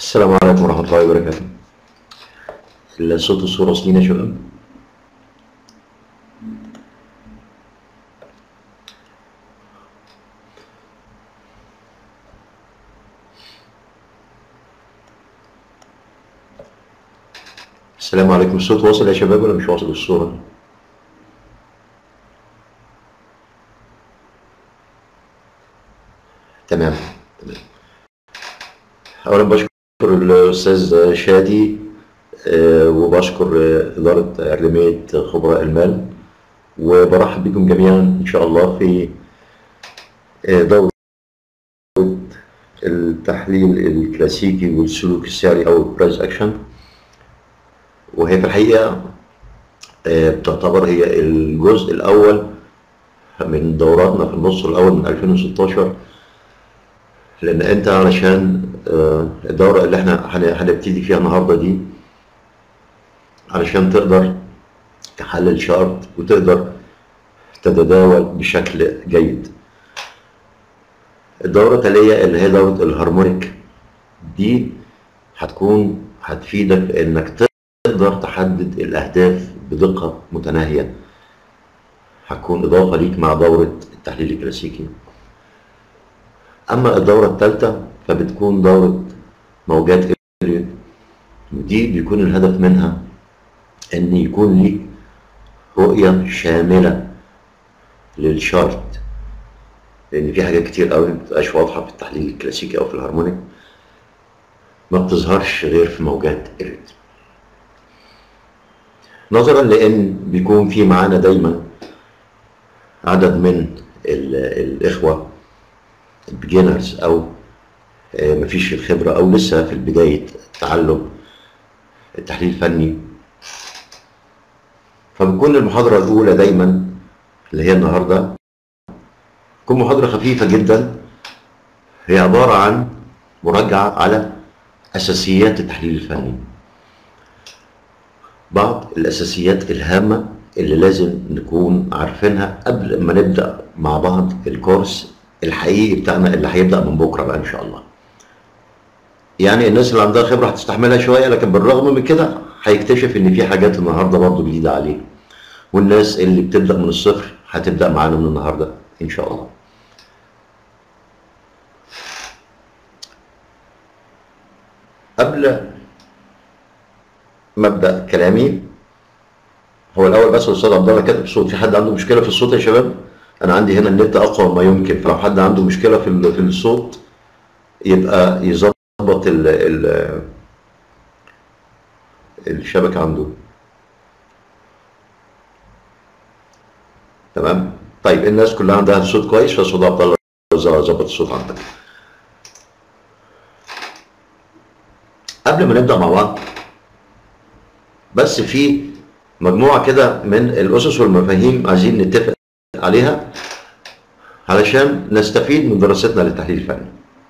السلام عليكم ورحمة الله وبركاته الصوت والصورة واصلين يا شباب السلام عليكم الصوت واصل يا شباب ولا مش واصل الصورة تمام تمام أولا بشكر الأستاذ شادي آه، وبشكر آه، إدارة أكاديمية خبراء المال وبرحب بكم جميعا إن شاء الله في آه، دورة التحليل الكلاسيكي والسلوك السعري أو البرايس أكشن وهي في الحقيقة آه، بتعتبر هي الجزء الأول من دوراتنا في النص الأول من 2016 لأن أنت علشان آه، الدورة اللي احنا هن- هنبتدي فيها النهاردة دي علشان تقدر تحلل شارت وتقدر تتداول بشكل جيد الدورة التالية اللي هي دورة الهارمونيك دي هتكون هتفيدك انك تقدر تحدد الاهداف بدقة متناهية هتكون اضافة ليك مع دورة التحليل الكلاسيكي اما الدورة الثالثة فبتكون دورة موجات إليوت ودي بيكون الهدف منها ان يكون ليك رؤية شاملة للشارت لان في حاجات كتير قوي مبتبقاش واضحة في التحليل الكلاسيكي او في الهارمونيك ما بتظهرش غير في موجات إليوت نظرا لان بيكون في معانا دايما عدد من ال- الاخوه البيجنرز او آه، مفيش الخبره او لسه في بدايه تعلم التحليل الفني فبتكون المحاضره الاولى دايما اللي هي النهارده تكون محاضره خفيفه جدا هي عباره عن مراجعه على اساسيات التحليل الفني بعض الاساسيات الهامه اللي لازم نكون عارفينها قبل ما نبدا مع بعض الكورس الحقيقي بتاعنا اللي هيبدا من بكره بقى ان شاء الله يعني الناس اللي عندها خبره هتستحملها شويه لكن بالرغم من كده هيكتشف ان في حاجات النهارده برضه جديده عليه والناس اللي بتبدا من الصفر هتبدا معانا من النهارده ان شاء الله قبل ما ابدا كلامي هو الاول بس الاستاذ عبد الله كاتب صوت في حد عنده مشكله في الصوت يا شباب انا عندي هنا النت اقوى ما يمكن فلو حد عنده مشكله في ال- في الصوت يبقى يظبط ال ال الشبكه عنده تمام طيب الناس كلها عندها الصوت كويس فاستاذ عبد الله ظبط الصوت عندك قبل ما نبدا مع بعض بس في مجموعه كده من الاسس والمفاهيم عايزين نتفق عليها علشان نستفيد من دراستنا للتحليل الفني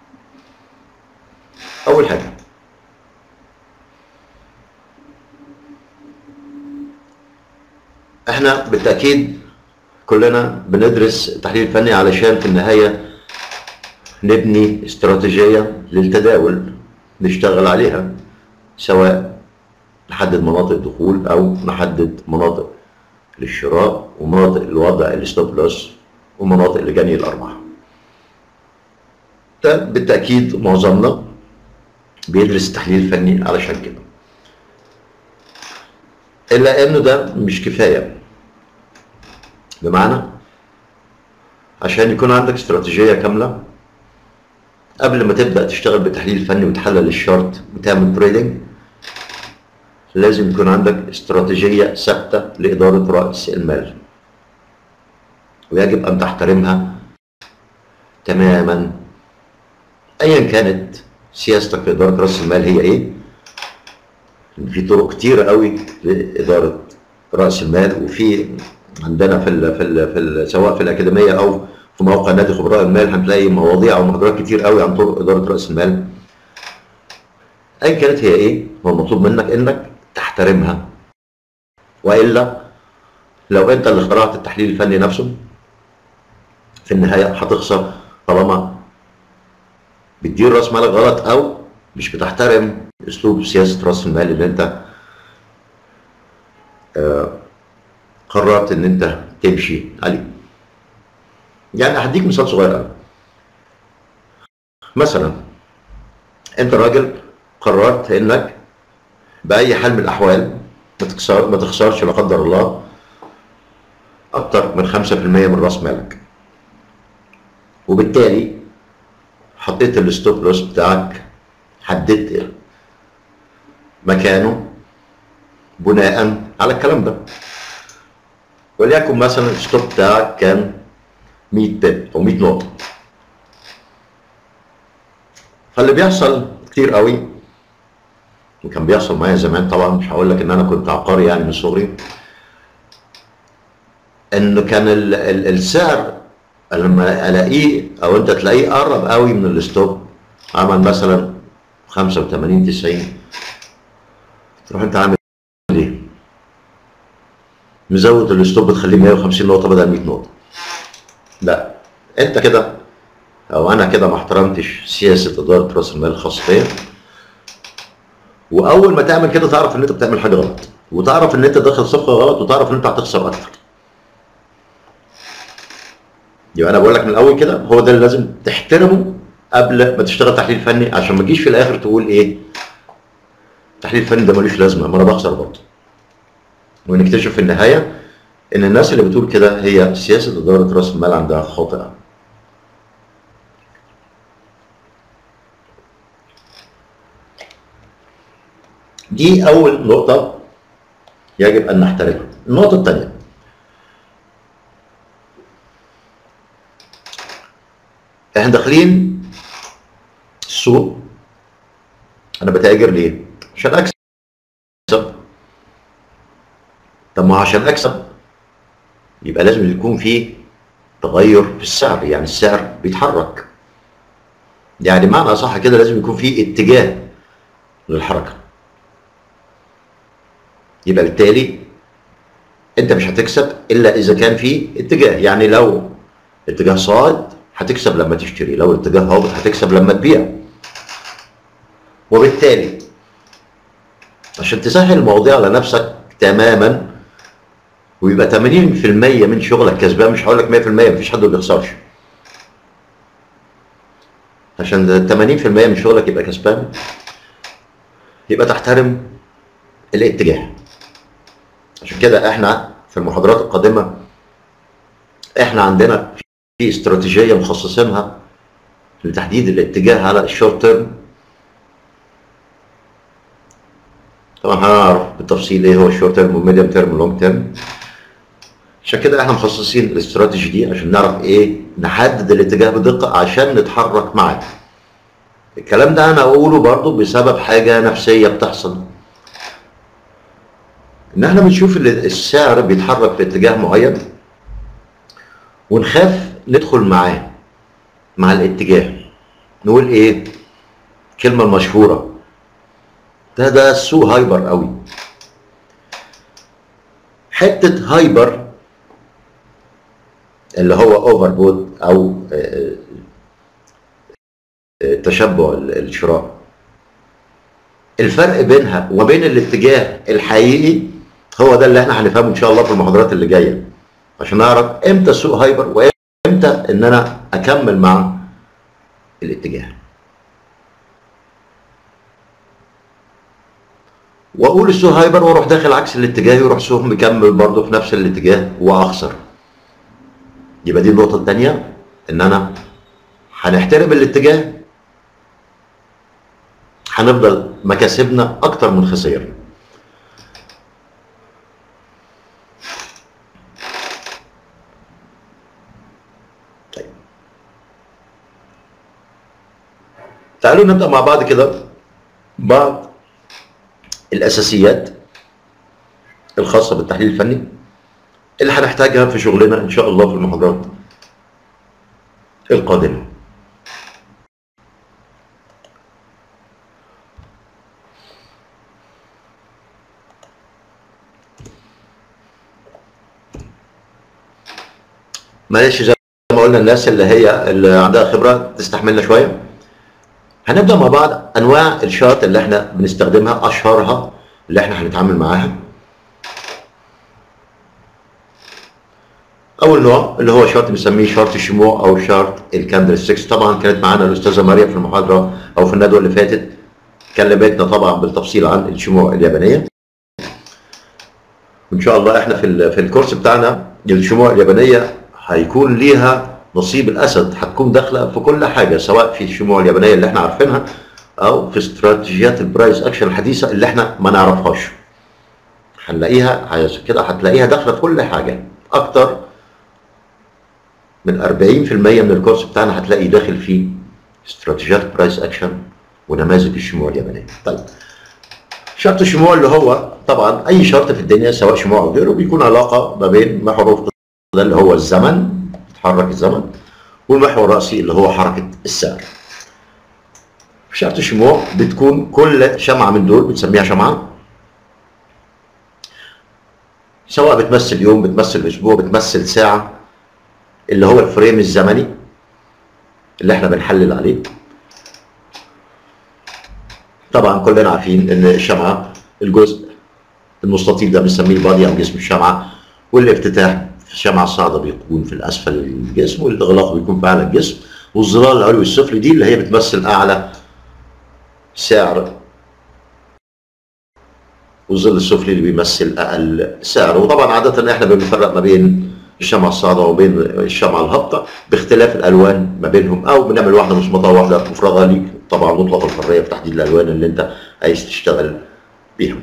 اول حاجه احنا بالتاكيد كلنا بندرس التحليل الفني علشان في النهايه نبني استراتيجيه للتداول نشتغل عليها سواء نحدد مناطق دخول او نحدد مناطق للشراء ومناطق الوضع الستوب لوس ومناطق لجني الارباح ده بالتاكيد معظمنا بيدرس التحليل الفني علشان كده الا انه ده مش كفايه بمعنى عشان يكون عندك استراتيجيه كامله قبل ما تبدا تشتغل بالتحليل الفني وتحلل الشارت وتعمل تريدنج لازم يكون عندك استراتيجيه ثابته لاداره راس المال ويجب ان تحترمها تماما ايا كانت سياستك في اداره راس المال هي ايه في طرق كتيرة قوي لإدارة رأس المال وفي عندنا في ال في ال في ال سواء في الأكاديمية أو في موقع نادي خبراء المال هنلاقي مواضيع أو محاضرات كتير قوي عن طرق إدارة رأس المال أيا كانت هي إيه هو المطلوب منك إنك تحترمها وإلا لو أنت اللي اخترعت التحليل الفني نفسه في النهاية هتخسر طالما بتدير رأس مالك غلط أو مش بتحترم اسلوب سياسه راس المال اللي انت آه، قررت ان انت تمشي عليه يعني هديك مثال صغير قوي مثلا انت راجل قررت انك باي حال من الاحوال ما تخسر ما تخسرش لا قدر الله اكتر من 5% من راس مالك وبالتالي حطيت الستوب لوس بتاعك حددت مكانه بناء على الكلام ده وليكن مثلا الستوب بتاعك كان 100 بيب او 100 نقطه فاللي بيحصل كتير قوي وكان بيحصل معايا زمان طبعا مش هقول لك ان انا كنت عبقري يعني من صغري انه كان ال ال السعر لما الاقيه او انت تلاقيه قرب قوي من الستوب عمل مثلا 85 90 تروح انت عامل ايه؟ مزود الستوب تخليه 150 نقطه بدل 100 نقطه لا انت كده او انا كده ما احترمتش سياسه اداره راس المال الخاص بيا واول ما تعمل كده تعرف ان انت بتعمل حاجه غلط وتعرف ان انت داخل صفقه غلط وتعرف ان انت هتخسر اكتر يبقى انا بقول لك من الاول كده هو ده اللي لازم تحترمه قبل ما تشتغل تحليل فني عشان ما تجيش في الاخر تقول ايه التحليل الفني ده ملوش لازمه ما انا بخسر برضه ونكتشف في النهايه ان الناس اللي بتقول كده هي سياسه اداره راس المال عندها خاطئه دي اول نقطه يجب ان نحترمها النقطه الثانيه احنا داخلين السوق انا بتاجر ليه عشان اكسب طب ما عشان اكسب يبقى لازم يكون في تغير في السعر يعني السعر بيتحرك يعني معنى صح كده لازم يكون في اتجاه للحركه يبقى بالتالي انت مش هتكسب الا اذا كان في اتجاه يعني لو اتجاه صاعد هتكسب لما تشتري لو اتجاه هابط هتكسب لما تبيع وبالتالي عشان تسهل المواضيع على نفسك تماما ويبقى 80% من شغلك كسبان مش هقول لك 100% مفيش حد ما بيخسرش عشان 80% من شغلك يبقى كسبان يبقى تحترم الاتجاه عشان كده احنا في المحاضرات القادمه احنا عندنا في استراتيجيه مخصصينها لتحديد الاتجاه على الشورت تيرم طبعا هنعرف بالتفصيل ايه هو الشورت تيرم والميديم تيرم واللونج تيرم عشان كده احنا مخصصين الاستراتيجي دي عشان نعرف ايه نحدد الاتجاه بدقه عشان نتحرك معاه الكلام ده انا اقوله برضو بسبب حاجه نفسيه بتحصل ان احنا بنشوف السعر بيتحرك في اتجاه معين ونخاف ندخل معاه مع الاتجاه نقول ايه الكلمة المشهورة ده ده السوق هايبر قوي حتة هايبر اللي هو اوفر بود او تشبع الشراء الفرق بينها وبين الاتجاه الحقيقي هو ده اللي احنا هنفهمه ان شاء الله في المحاضرات اللي جايه عشان نعرف امتى السوق هايبر وامتى ان انا اكمل مع الاتجاه واقول السوق هايبر واروح داخل عكس الاتجاه يروح سوق مكمل برضه في نفس الاتجاه واخسر يبقى دي النقطه الثانيه ان انا هنحترم الاتجاه هنفضل مكاسبنا اكتر من خسائرنا تعالوا نبدا مع بعض كده بعض الاساسيات الخاصه بالتحليل الفني اللي هنحتاجها في شغلنا ان شاء الله في المحاضرات القادمه معلش زي ما قلنا الناس اللي هي اللي عندها خبره تستحملنا شويه هنبدا مع بعض انواع الشارت اللي احنا بنستخدمها اشهرها اللي احنا هنتعامل معاها اول نوع اللي هو شارت بنسميه شارت الشموع او شارت الكاندل 6 طبعا كانت معانا الاستاذه مريم في المحاضره او في الندوه اللي فاتت كلمتنا طبعا بالتفصيل عن الشموع اليابانيه وان شاء الله احنا في في الكورس بتاعنا الشموع اليابانيه هيكون ليها نصيب الاسد هتكون داخله في كل حاجه سواء في الشموع اليابانيه اللي احنا عارفينها او في استراتيجيات البرايس اكشن الحديثه اللي احنا ما نعرفهاش هنلاقيها عشان كده هتلاقيها داخله في كل حاجه اكتر من 40% من الكورس بتاعنا هتلاقي داخل فيه استراتيجيات برايس اكشن ونماذج الشموع اليابانيه. طيب شرط الشموع اللي هو طبعا اي شرط في الدنيا سواء شموع او غيره بيكون علاقه ما بين محور ده اللي هو الزمن بيتحرك الزمن والمحور الرئيسي اللي هو حركه السعر. في شرط الشموع بتكون كل شمعه من دول بنسميها شمعه سواء بتمثل يوم بتمثل اسبوع بتمثل ساعه اللي هو الفريم الزمني اللي احنا بنحلل عليه طبعا كلنا عارفين ان الشمعه الجزء المستطيل ده بنسميه البادي او جسم الشمعه والافتتاح في الشمعه الصاعده بيكون في الاسفل الجسم والاغلاق بيكون في اعلى الجسم والظلال العلوي السفلي دي اللي هي بتمثل اعلى سعر والظل السفلي اللي بيمثل اقل سعر وطبعا عاده احنا بنفرق ما بين الشمعة الصاعدة وبين الشمعة الهابطة باختلاف الألوان ما بينهم أو بنعمل واحدة مصمتة وواحدة مفرغة ليك طبعا مطلق الحرية في تحديد الألوان اللي أنت عايز تشتغل بيها.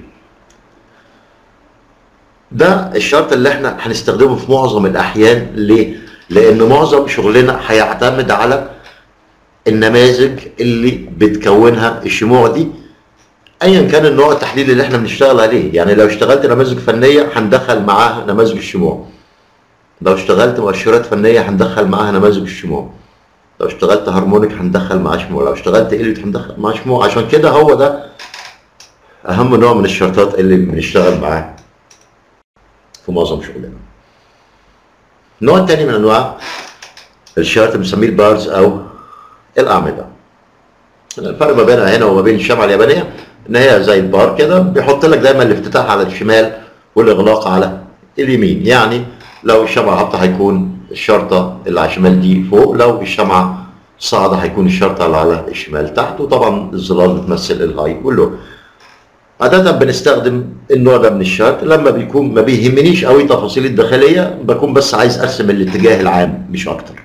ده الشرط اللي احنا هنستخدمه في معظم الأحيان ليه؟ لأن معظم شغلنا هيعتمد على النماذج اللي بتكونها الشموع دي ايا كان النوع التحليلي اللي احنا بنشتغل عليه يعني لو اشتغلت نماذج فنيه هندخل معاها نماذج الشموع لو اشتغلت مؤشرات فنيه هندخل معاها نماذج الشموع لو اشتغلت هارمونيك هندخل معاه شموع لو اشتغلت اليت هندخل معاه شموع عشان كده هو ده اهم نوع من الشرطات اللي بنشتغل معاه في معظم شغلنا النوع الثاني من انواع الشارت بنسميه البارز او الاعمده الفرق ما بينها هنا وما بين الشمعه اليابانيه ان هي زي البار كده بيحط لك دايما الافتتاح على الشمال والاغلاق على اليمين يعني لو الشمعة هابطة هيكون الشرطة اللي على الشمال دي فوق لو الشمعة صاعدة هيكون الشرطة اللي على الشمال تحت وطبعا الظلال بتمثل الهاي واللو عادة بنستخدم النوع ده من الشارت لما بيكون ما بيهمنيش قوي تفاصيل الداخلية بكون بس عايز ارسم الاتجاه العام مش اكتر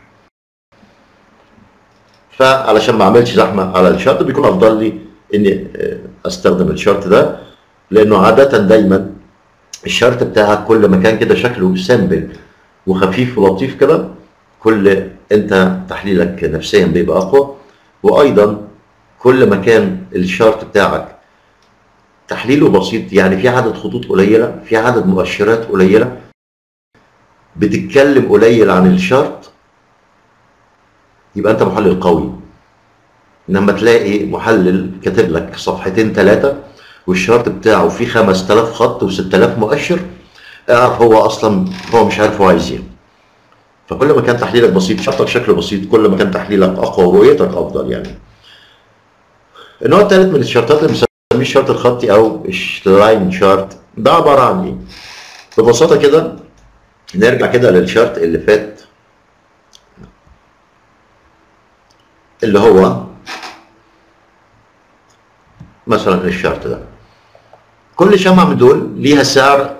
فعلشان ما اعملش زحمة على الشارت بيكون افضل لي اني استخدم الشارت ده لانه عادة دايما الشارت بتاعك كل ما كان كده شكله سامبل وخفيف ولطيف كده كل انت تحليلك نفسيا بيبقى اقوى وايضا كل ما كان الشارت بتاعك تحليله بسيط يعني في عدد خطوط قليله في عدد مؤشرات قليله بتتكلم قليل عن الشارت يبقى انت محلل قوي لما تلاقي محلل كاتب لك صفحتين ثلاثه والشارت بتاعه فيه 5000 خط و6000 مؤشر اعرف هو اصلا هو مش عارف هو عايز ايه فكل ما كان تحليلك بسيط شرطك شكله بسيط كل ما كان تحليلك اقوى ورؤيتك افضل يعني النوع الثالث من الشارتات اللي بنسميه الشارت الخطي او اللاين شارت ده عباره عن ايه ببساطه كده نرجع كده للشارت اللي فات اللي هو مثلا الشارت ده كل شمعة من دول ليها سعر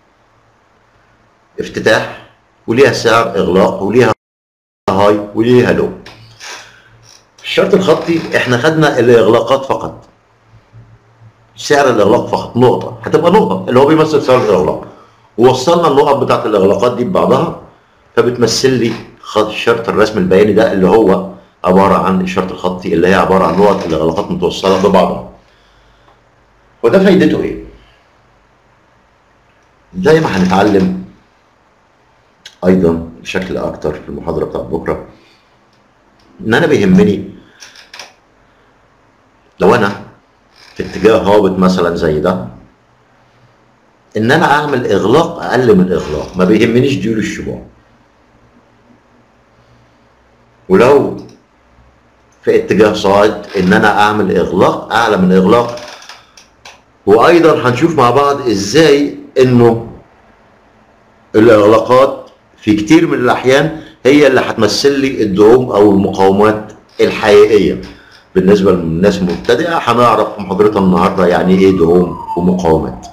افتتاح وليها سعر اغلاق وليها هاي وليها لو الشرط الخطي احنا خدنا الاغلاقات فقط سعر الاغلاق فقط نقطة هتبقى نقطة اللي هو بيمثل سعر الاغلاق ووصلنا النقط بتاعت الاغلاقات دي ببعضها فبتمثل لي الشرط الرسم البياني ده اللي هو عبارة عن الشرط الخطي اللي هي عبارة عن نقط الاغلاقات متوصلة ببعضها وده فايدته ايه؟ زي ما هنتعلم ايضا بشكل اكتر في المحاضره بتاعت بكره ان انا بيهمني لو انا في اتجاه هابط مثلا زي ده ان انا اعمل اغلاق اقل من اغلاق ما بيهمنيش ديول الشموع ولو في اتجاه صاعد ان انا اعمل اغلاق اعلى من اغلاق وايضا هنشوف مع بعض ازاي انه الاغلاقات في كتير من الاحيان هي اللي هتمثل لي الدعوم او المقاومات الحقيقيه بالنسبه للناس المبتدئه هنعرف في محاضرتنا النهارده يعني ايه دعوم ومقاومات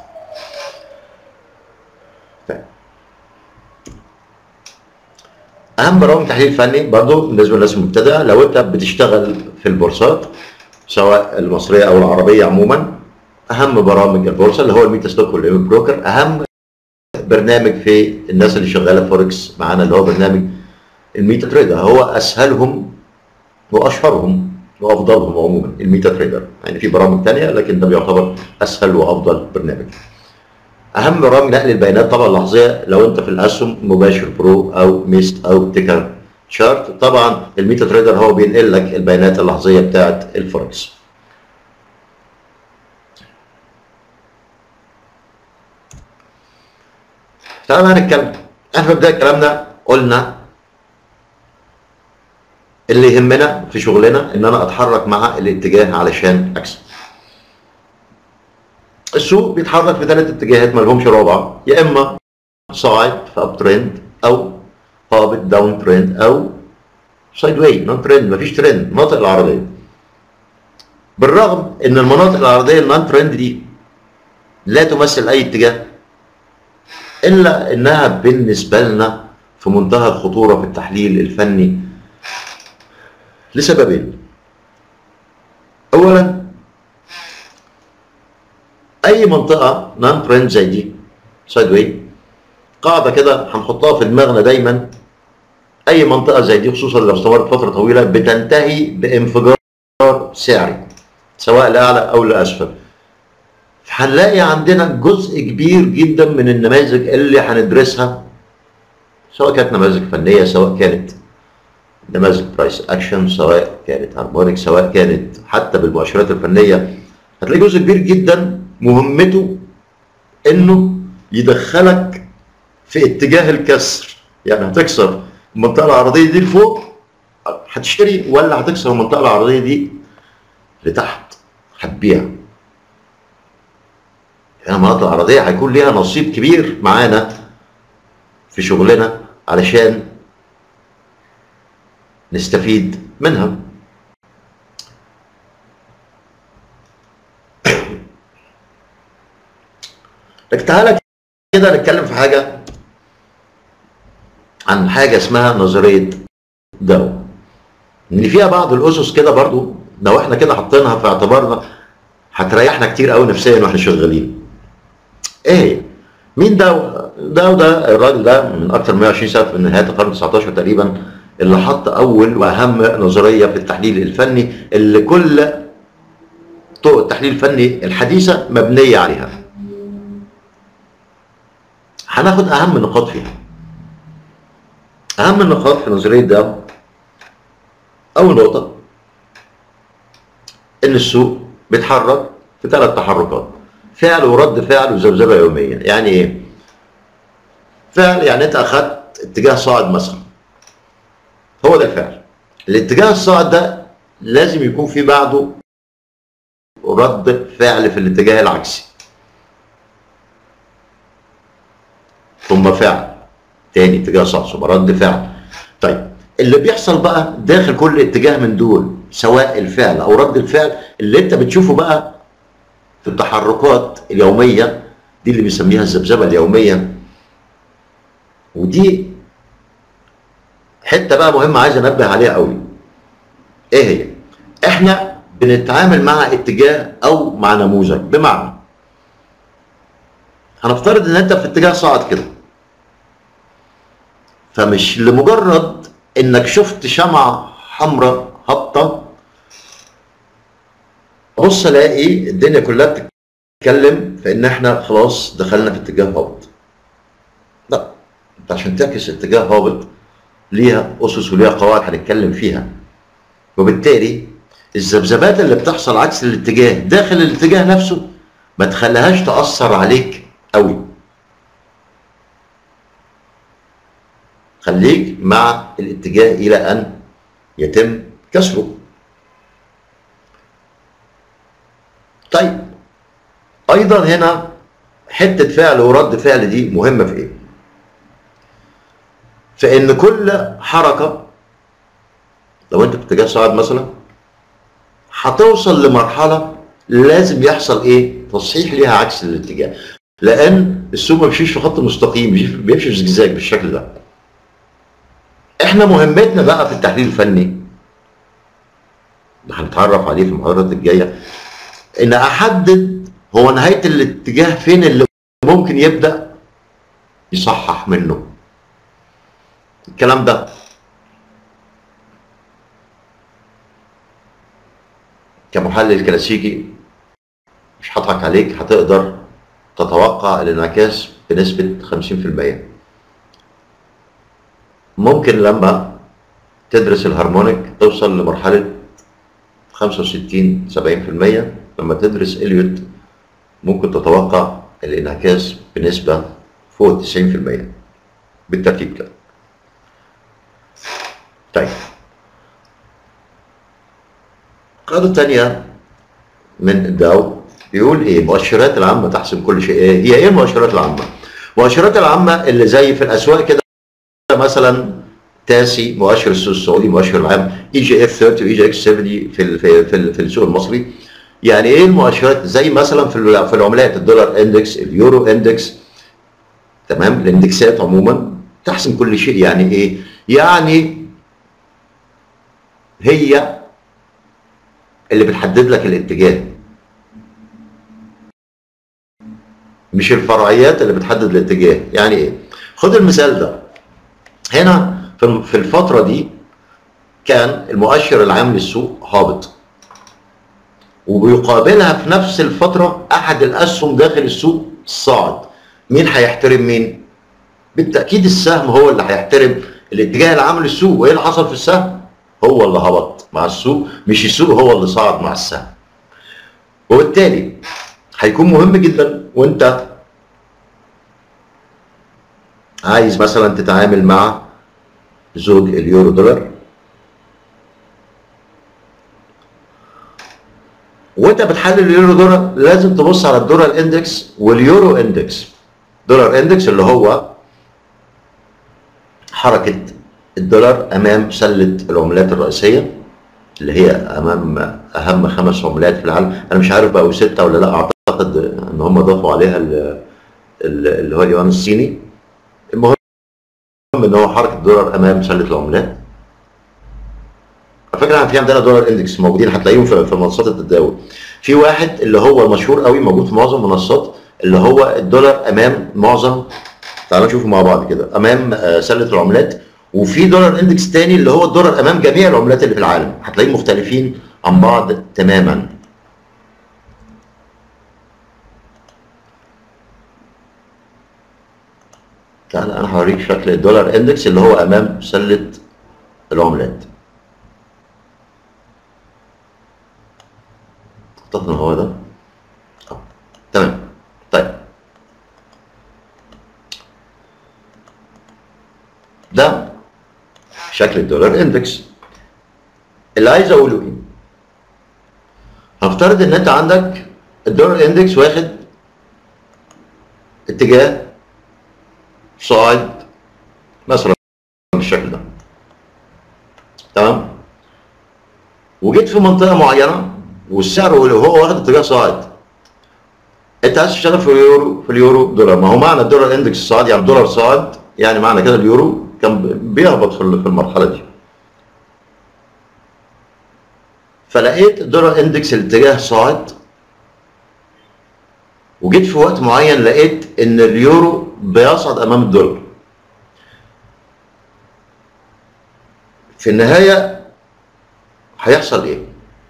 اهم برامج تحليل فني برضو بالنسبه للناس المبتدئه لو انت بتشتغل في البورصات سواء المصريه او العربيه عموما اهم برامج البورصه اللي هو الميتا ستوك والايمي بروكر اهم برنامج في الناس اللي شغاله فوركس معانا اللي هو برنامج الميتا تريدر هو اسهلهم واشهرهم وافضلهم عموما الميتا تريدر يعني في برامج ثانيه لكن ده بيعتبر اسهل وافضل برنامج اهم برامج نقل البيانات طبعا لحظيه لو انت في الاسهم مباشر برو او ميست او تيكر شارت طبعا الميتا تريدر هو بينقل لك البيانات اللحظيه بتاعه الفوركس تعالى بقى نتكلم احنا في بدايه كلامنا قلنا اللي يهمنا في شغلنا ان انا اتحرك مع الاتجاه علشان اكسب السوق بيتحرك في ثلاث اتجاهات ما لهمش رابعه يا اما صاعد في اب ترند او هابط داون ترند او سايد واي نون ترند مفيش ترند المناطق العرضيه بالرغم ان المناطق العرضيه النون ترند دي لا تمثل اي اتجاه الا انها بالنسبه لنا في منتهى الخطوره في التحليل الفني لسببين اولا اي منطقه نون ترند زي دي سايد واي قاعده كده هنحطها في دماغنا دايما اي منطقه زي دي خصوصا لو استمرت فتره طويله بتنتهي بانفجار سعري سواء لاعلى او لاسفل هنلاقي عندنا جزء كبير جدا من النماذج اللي هندرسها سواء كانت نماذج فنيه سواء كانت نماذج برايس اكشن سواء كانت هارمونيك سواء كانت حتى بالمؤشرات الفنيه هتلاقي جزء كبير جدا مهمته انه يدخلك في اتجاه الكسر يعني هتكسر المنطقه العرضيه دي لفوق هتشتري ولا هتكسر المنطقه العرضيه دي لتحت هتبيع يعني المناطق العرضيه هيكون ليها نصيب كبير معانا في شغلنا علشان نستفيد منها لكن تعالى كده نتكلم في حاجه عن حاجه اسمها نظريه داو ان فيها بعض الاسس كده برضو لو احنا كده حاطينها في اعتبارنا هتريحنا كتير قوي نفسيا واحنا شغالين ايه هي؟ مين داو داو ده الراجل ده من اكثر من 120 سنه في نهايه القرن 19 تقريبا اللي حط اول واهم نظريه في التحليل الفني اللي كل طرق التحليل الفني الحديثه مبنيه عليها هناخد اهم النقاط فيها اهم النقاط في نظريه داو اول نقطه ان السوق بيتحرك في ثلاث تحركات فعل ورد فعل وذبذبه يوميه يعني ايه فعل يعني انت اخذت اتجاه صاعد مثلا هو ده الفعل الاتجاه الصاعد ده لازم يكون في بعده رد فعل في الاتجاه العكسي ثم فعل تاني اتجاه صاعد ثم رد فعل طيب اللي بيحصل بقى داخل كل اتجاه من دول سواء الفعل او رد الفعل اللي انت بتشوفه بقى في التحركات اليوميه دي اللي بنسميها الذبذبه اليوميه ودي حته بقى مهمه عايز انبه عليها قوي ايه هي احنا بنتعامل مع اتجاه او مع نموذج بمعنى هنفترض ان انت في اتجاه صاعد كده فمش لمجرد انك شفت شمعة حمراء هابطة بص الاقي الدنيا كلها بتتكلم في ان احنا خلاص دخلنا في اتجاه هابط لا انت عشان تعكس اتجاه هابط ليها اسس وليها قواعد هنتكلم فيها وبالتالي الذبذبات اللي بتحصل عكس الاتجاه داخل الاتجاه نفسه ما تخليهاش تاثر عليك قوي خليك مع الاتجاه الى ان يتم كسره طيب ايضا هنا حته فعل ورد فعل دي مهمه في ايه فان كل حركه لو انت في اتجاه صاعد مثلا هتوصل لمرحله لازم يحصل ايه تصحيح ليها عكس الاتجاه لان السوق ما بيمشيش في خط مستقيم بيمشي- بيمشي في زجزاج بالشكل ده احنا مهمتنا بقى في التحليل الفني اللي هنتعرف عليه في المحاضرات الجايه ان احدد هو نهايه الاتجاه فين اللي ممكن يبدا يصحح منه الكلام ده كمحلل كلاسيكي مش هضحك عليك هتقدر تتوقع الانعكاس بنسبة 50% ممكن لما تدرس الهارمونيك توصل لمرحلة 65 70% لما تدرس اليوت ممكن تتوقع الانعكاس بنسبة فوق 90% بالترتيب كده طيب القاعدة الثانية من الداو بيقول ايه المؤشرات العامة تحسم كل شيء إيه؟ هي ايه المؤشرات العامة؟ المؤشرات العامة اللي زي في الاسواق كده مثلا تاسي مؤشر السوق السعودي مؤشر العام اي جي اف 30 واي جي اكس 70 في ال في, في, ال في السوق المصري يعني ايه المؤشرات زي مثلا في ال- في العملات الدولار اندكس اليورو اندكس تمام الاندكسات عموما تحسم كل شيء يعني ايه؟ يعني هي اللي بتحدد لك الاتجاه مش الفرعيات اللي بتحدد الاتجاه يعني ايه خد المثال ده هنا في في الفترة دي كان المؤشر العام للسوق هابط وبيقابلها في نفس الفترة أحد الأسهم داخل السوق صاعد مين هيحترم مين؟ بالتأكيد السهم هو اللي هيحترم الاتجاه العام للسوق وإيه اللي حصل في السهم؟ هو اللي هبط مع السوق مش السوق هو اللي صعد مع السهم وبالتالي هيكون مهم جدا وانت عايز مثلا تتعامل مع زوج اليورو دولار وانت بتحلل اليورو دولار لازم تبص على الدولار اندكس واليورو اندكس دولار اندكس اللي هو حركة الدولار امام سلة العملات الرئيسية اللي هي امام اهم خمس عملات في العالم انا مش عارف بقوا ستة ولا لا اعتقد ان هم ضافوا عليها ال- ال- اللي هو اليوان الصيني المهم ان هو حركة الدولار امام سلة العملات على فكره احنا في عندنا دولار اندكس موجودين هتلاقيهم في في منصات التداول في واحد اللي هو مشهور قوي موجود في معظم المنصات اللي هو الدولار امام معظم تعالوا نشوفه مع بعض كده امام آه، سله العملات وفي دولار اندكس تاني اللي هو الدولار امام جميع العملات اللي في العالم هتلاقيهم مختلفين عن بعض تماما تعال انا هوريك شكل الدولار اندكس اللي هو امام سله العملات اعتقد ان هو ده آه، تمام طيب ده شكل الدولار اندكس اللي عايز اقوله ايه هفترض ان انت عندك الدولار اندكس واخد اتجاه صاعد مثلا بالشكل ده تمام وجيت في منطقه معينه والسعر اللي هو واخد اتجاه صاعد انت عايز تشتغل في اليورو في اليورو دولار ما هو معنى الدولار اندكس صاعد يعني الدولار صاعد يعني معنى كده اليورو كان بيهبط في في المرحله دي فلقيت الدولار اندكس الاتجاه صاعد وجيت في وقت معين لقيت ان اليورو بيصعد امام الدولار في النهايه هيحصل ايه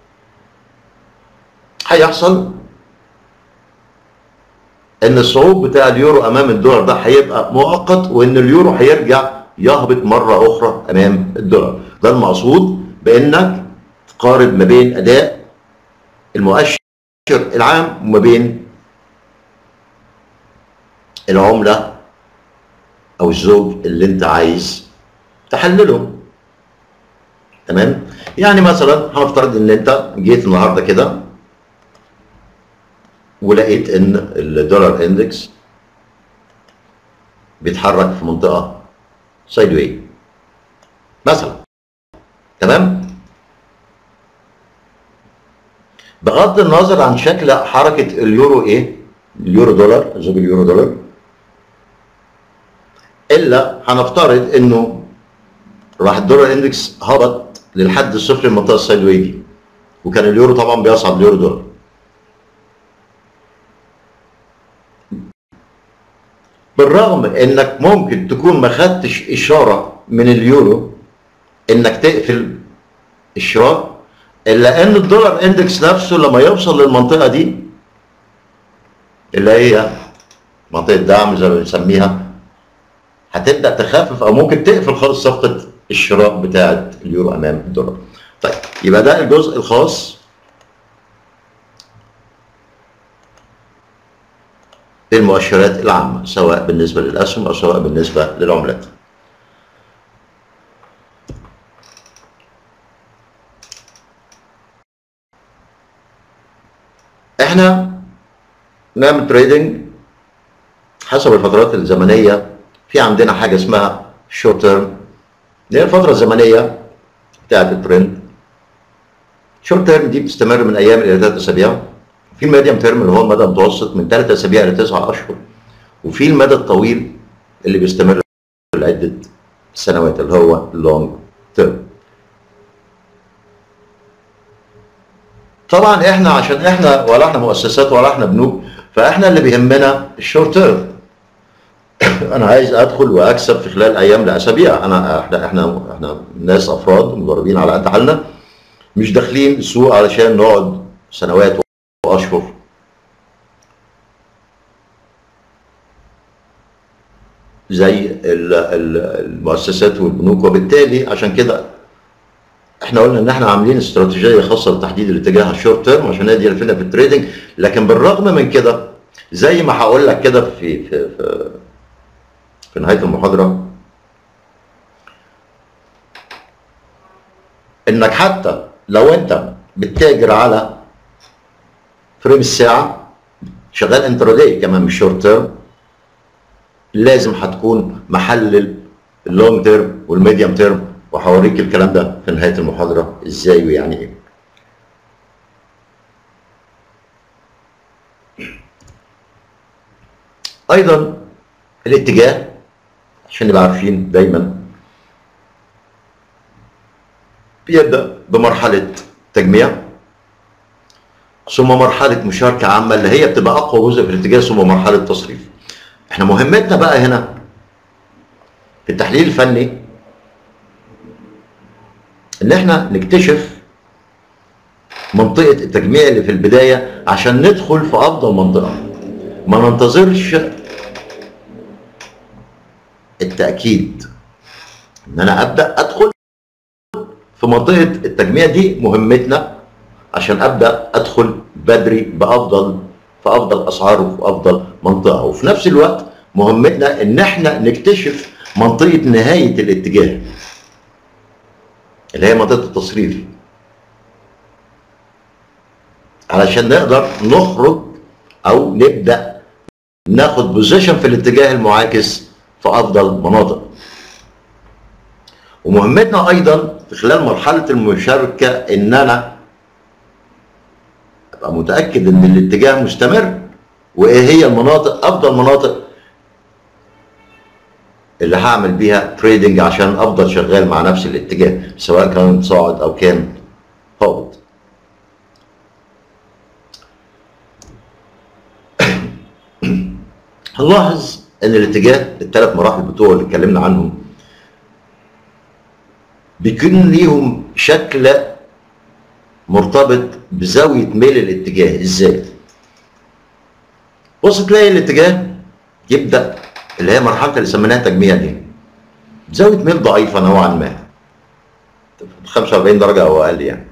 هيحصل ان الصعود بتاع اليورو امام الدولار ده هيبقى مؤقت وان اليورو هيرجع يهبط مره اخرى امام الدولار ده المقصود بانك تقارب ما بين اداء المؤشر العام وما بين العمله او الزوج اللي انت عايز تحلله تمام يعني مثلا هنفترض ان انت جيت النهارده كده ولقيت ان الدولار اندكس بيتحرك في منطقه سايد واي مثلا تمام بغض النظر عن شكل حركه اليورو ايه اليورو دولار زوج اليورو دولار الا هنفترض انه راح الدولار اندكس هبط للحد الصفر المنطقه السايد واي دي وكان اليورو طبعا بيصعد اليورو دولار بالرغم انك ممكن تكون ما خدتش اشاره من اليورو انك تقفل الشراء الا ان الدولار اندكس نفسه لما يوصل للمنطقه دي اللي هي منطقه دعم زي ما بنسميها هتبدا تخفف او ممكن تقفل خالص صفقه الشراء بتاعه اليورو امام الدولار. طيب يبقى ده الجزء الخاص للمؤشرات العامه سواء بالنسبه للاسهم او سواء بالنسبه للعملات. احنا نعمل تريدنج حسب الفترات الزمنيه في عندنا حاجه اسمها شورت تيرم اللي هي الفتره الزمنيه بتاعت الترند شورت تيرم دي بتستمر من ايام الى ثلاث اسابيع في الميديم تيرم اللي هو المدى المتوسط من ثلاث اسابيع لتسعة اشهر وفي المدى الطويل اللي بيستمر لعده سنوات اللي هو اللونج تيرم طبعا احنا عشان احنا ولا احنا مؤسسات ولا احنا بنوك فاحنا اللي بيهمنا الشورت تيرم انا عايز ادخل واكسب في خلال ايام لاسابيع انا احنا احنا احنا ناس افراد مدربين على قد حالنا مش داخلين السوق علشان نقعد سنوات واشهر زي ال- ال- المؤسسات والبنوك وبالتالي عشان كده احنا قلنا ان احنا عاملين استراتيجيه خاصه لتحديد الاتجاه الشورت تيرم عشان هي دي اللي فينا في التريدنج لكن بالرغم من كده زي ما هقول لك كده في في في في نهايه المحاضره انك حتى لو انت بتتاجر على فريم الساعه شغال انتراداي كمان مش شورت تيرم لازم هتكون محلل اللونج تيرم والميديوم تيرم وهوريك الكلام ده في نهايه المحاضره ازاي ويعني ايه ايضا الاتجاه عشان نبقى عارفين دايما بيبدا بمرحله تجميع ثم مرحله مشاركه عامه اللي هي بتبقى اقوى جزء في الاتجاه ثم مرحله تصريف احنا مهمتنا بقى هنا في التحليل الفني ان احنا نكتشف منطقه التجميع اللي في البدايه عشان ندخل في افضل منطقه ما ننتظرش التاكيد ان انا ابدا ادخل في منطقه التجميع دي مهمتنا عشان ابدا ادخل بدري بافضل في افضل اسعار وفي افضل منطقه وفي نفس الوقت مهمتنا ان احنا نكتشف منطقه نهايه الاتجاه اللي هي منطقه التصريف علشان نقدر نخرج او نبدا ناخد بوزيشن في الاتجاه المعاكس في افضل مناطق ومهمتنا ايضا في خلال مرحله المشاركه ان انا ابقى متاكد ان الاتجاه مستمر وايه هي المناطق افضل مناطق اللي هعمل بيها تريدنج عشان افضل شغال مع نفس الاتجاه سواء كان صاعد او كان هابط هنلاحظ ان الاتجاه الثلاث مراحل بتوع اللي اتكلمنا عنهم بيكون ليهم شكل مرتبط بزاويه ميل الاتجاه ازاي بص تلاقي الاتجاه يبدا اللي هي مرحله اللي سميناها تجميع دي زاويه ميل ضعيفه نوعا ما 45 درجه او اقل يعني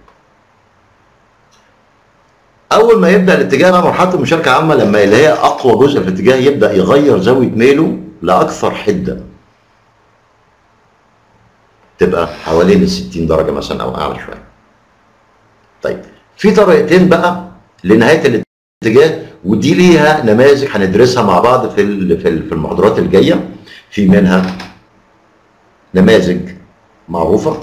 اول ما يبدا الاتجاه بقى مرحله المشاركه عامه لما اللي هي اقوى جزء في الاتجاه يبدا يغير زاويه ميله لاكثر حده تبقى حوالين ال 60 درجه مثلا او اعلى شويه طيب في طريقتين بقى لنهايه الاتجاه ودي ليها نماذج هندرسها مع بعض في ال- في ال- في المحاضرات الجايه في منها نماذج معروفه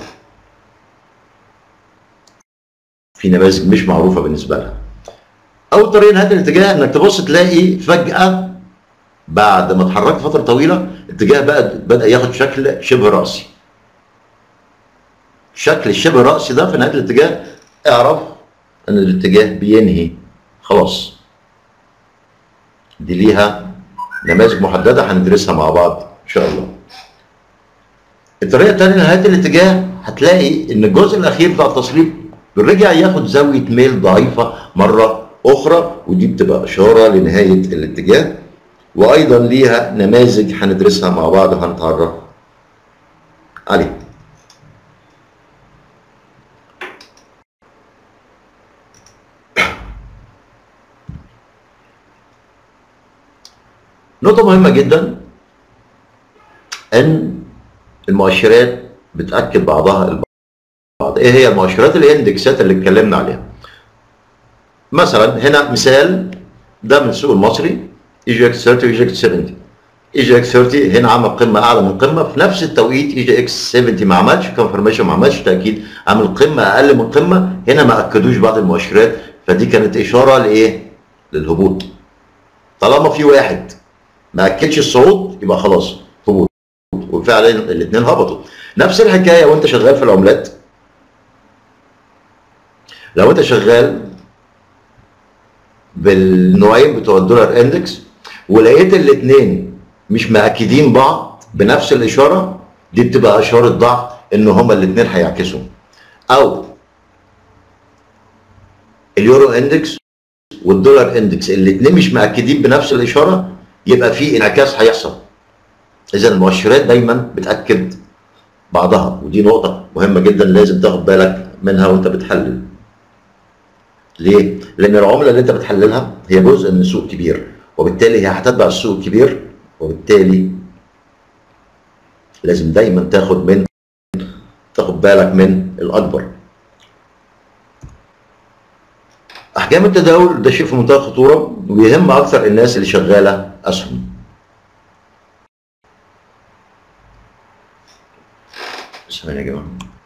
في نماذج مش معروفه بالنسبه لها اول طريقه لهذا الاتجاه انك تبص تلاقي فجاه بعد ما اتحركت فتره طويله الاتجاه بقى بدا ياخد شكل شبه راسي شكل الشبه راسي ده في نهايه الاتجاه اعرف ان الاتجاه بينهي خلاص دي ليها نماذج محدده هندرسها مع بعض ان شاء الله الطريقه الثانيه لنهايه الاتجاه هتلاقي ان الجزء الاخير بتاع التصليب رجع ياخد زاويه ميل ضعيفه مره اخرى ودي بتبقى اشاره لنهايه الاتجاه وايضا ليها نماذج هندرسها مع بعض وهنتعرف عليها نقطة مهمة جدا ان المؤشرات بتأكد بعضها البعض ايه هي المؤشرات الاندكسات اللي اتكلمنا عليها مثلا هنا مثال ده من السوق المصري اي جي اكس 30 واي جي اكس 70 اي جي اكس 30 هنا عمل قمه اعلى من قمه في نفس التوقيت اي جي اكس 70 ما عملش كونفرميشن ما عملش تاكيد عمل قمه اقل من قمه هنا ما اكدوش بعض المؤشرات فدي كانت اشاره لايه؟ للهبوط طالما في واحد ما اكدش الصعود يبقى خلاص هبوط وفعلا الاثنين هبطوا نفس الحكايه وانت شغال في العملات لو انت شغال بالنوعين بتوع الدولار اندكس ولقيت الاثنين مش مأكدين بعض بنفس الاشاره دي بتبقى اشاره ضعف ان هما الاثنين هيعكسوا او اليورو اندكس والدولار اندكس الاثنين مش مأكدين بنفس الاشاره يبقى في انعكاس هيحصل اذا المؤشرات دايما بتاكد بعضها ودي نقطه مهمه جدا لازم تاخد بالك منها وانت بتحلل ليه؟ لأن العملة اللي أنت بتحللها هي جزء من سوق كبير وبالتالي هي هتتبع السوق الكبير وبالتالي لازم دايما تاخد من تاخد بالك من الأكبر. أحجام التداول ده شيء في منتهى الخطورة ويهم أكثر الناس اللي شغالة أسهم. ثواني يا جماعة.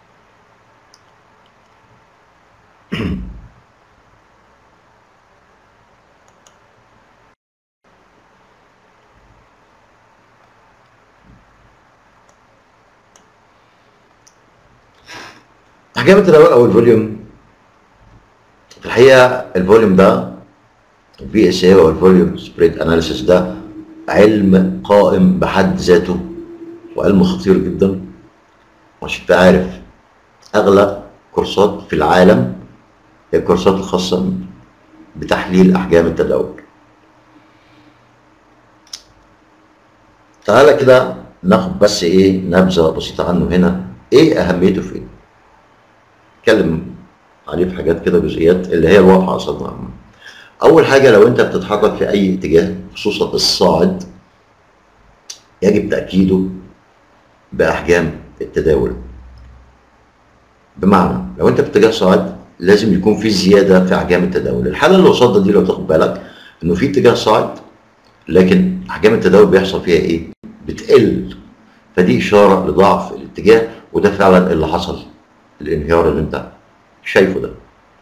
احجام التداول او الفوليوم في الحقيقه الفوليوم ده البي اس اي او الفوليوم سبريد اناليسيس ده علم قائم بحد ذاته وعلم خطير جدا عشان تبقى عارف اغلى كورسات في العالم هي الكورسات الخاصه بتحليل احجام التداول تعالى كده ناخد بس ايه نبذه بسيطه عنه هنا ايه اهميته فين اتكلم عليه في حاجات كده جزئيات اللي هي الواضحه اصلا اول حاجه لو انت بتتحرك في اي اتجاه خصوصا الصاعد يجب تاكيده باحجام التداول بمعنى لو انت في اتجاه صاعد لازم يكون في زياده في احجام التداول الحاله اللي قصادها دي لو تاخد بالك انه في اتجاه صاعد لكن احجام التداول بيحصل فيها ايه بتقل فدي اشاره لضعف الاتجاه وده فعلا اللي حصل الانهيار اللي انت شايفه ده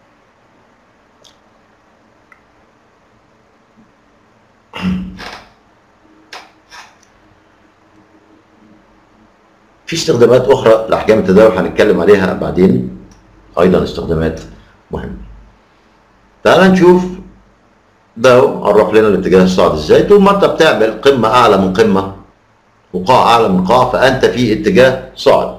في استخدامات اخرى لاحجام التداول هنتكلم عليها بعدين ايضا استخدامات مهمه تعال نشوف ده عرف لنا الاتجاه الصاعد ازاي طول ما انت بتعمل قمه اعلى من قمه وقاع اعلى من قاع فانت في اتجاه صاعد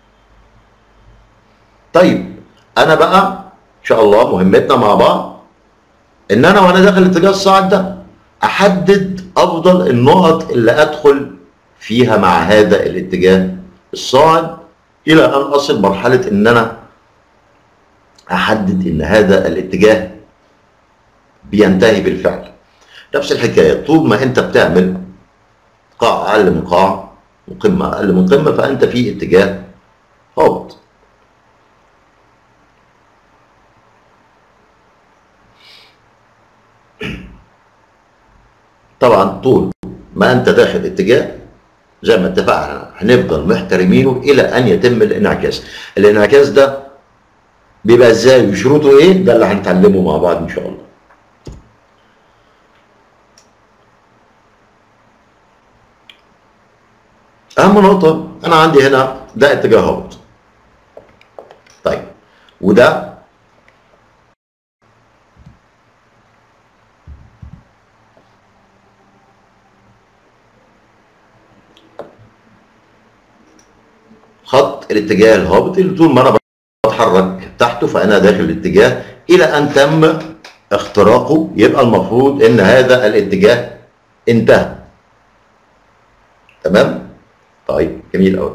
طيب انا بقى ان شاء الله مهمتنا مع بعض ان انا وانا داخل الاتجاه الصاعد ده احدد افضل النقط اللي ادخل فيها مع هذا الاتجاه الصاعد الى ان اصل مرحله ان انا احدد ان هذا الاتجاه بينتهي بالفعل نفس الحكايه طول ما انت بتعمل قاع اقل من قاع وقمه اقل من قمه فانت في اتجاه هابط طبعا طول ما انت داخل اتجاه زي ما اتفقنا هنفضل محترمينه الى ان يتم الانعكاس الانعكاس ده بيبقى ازاي وشروطه ايه ده اللي هنتعلمه مع بعض ان شاء الله اهم نقطه انا عندي هنا ده اتجاه هابط طيب وده خط الاتجاه الهابط اللي طول ما انا بتحرك تحته فانا داخل الاتجاه الى ان تم اختراقه يبقى المفروض ان هذا الاتجاه انتهى تمام طيب جميل قوي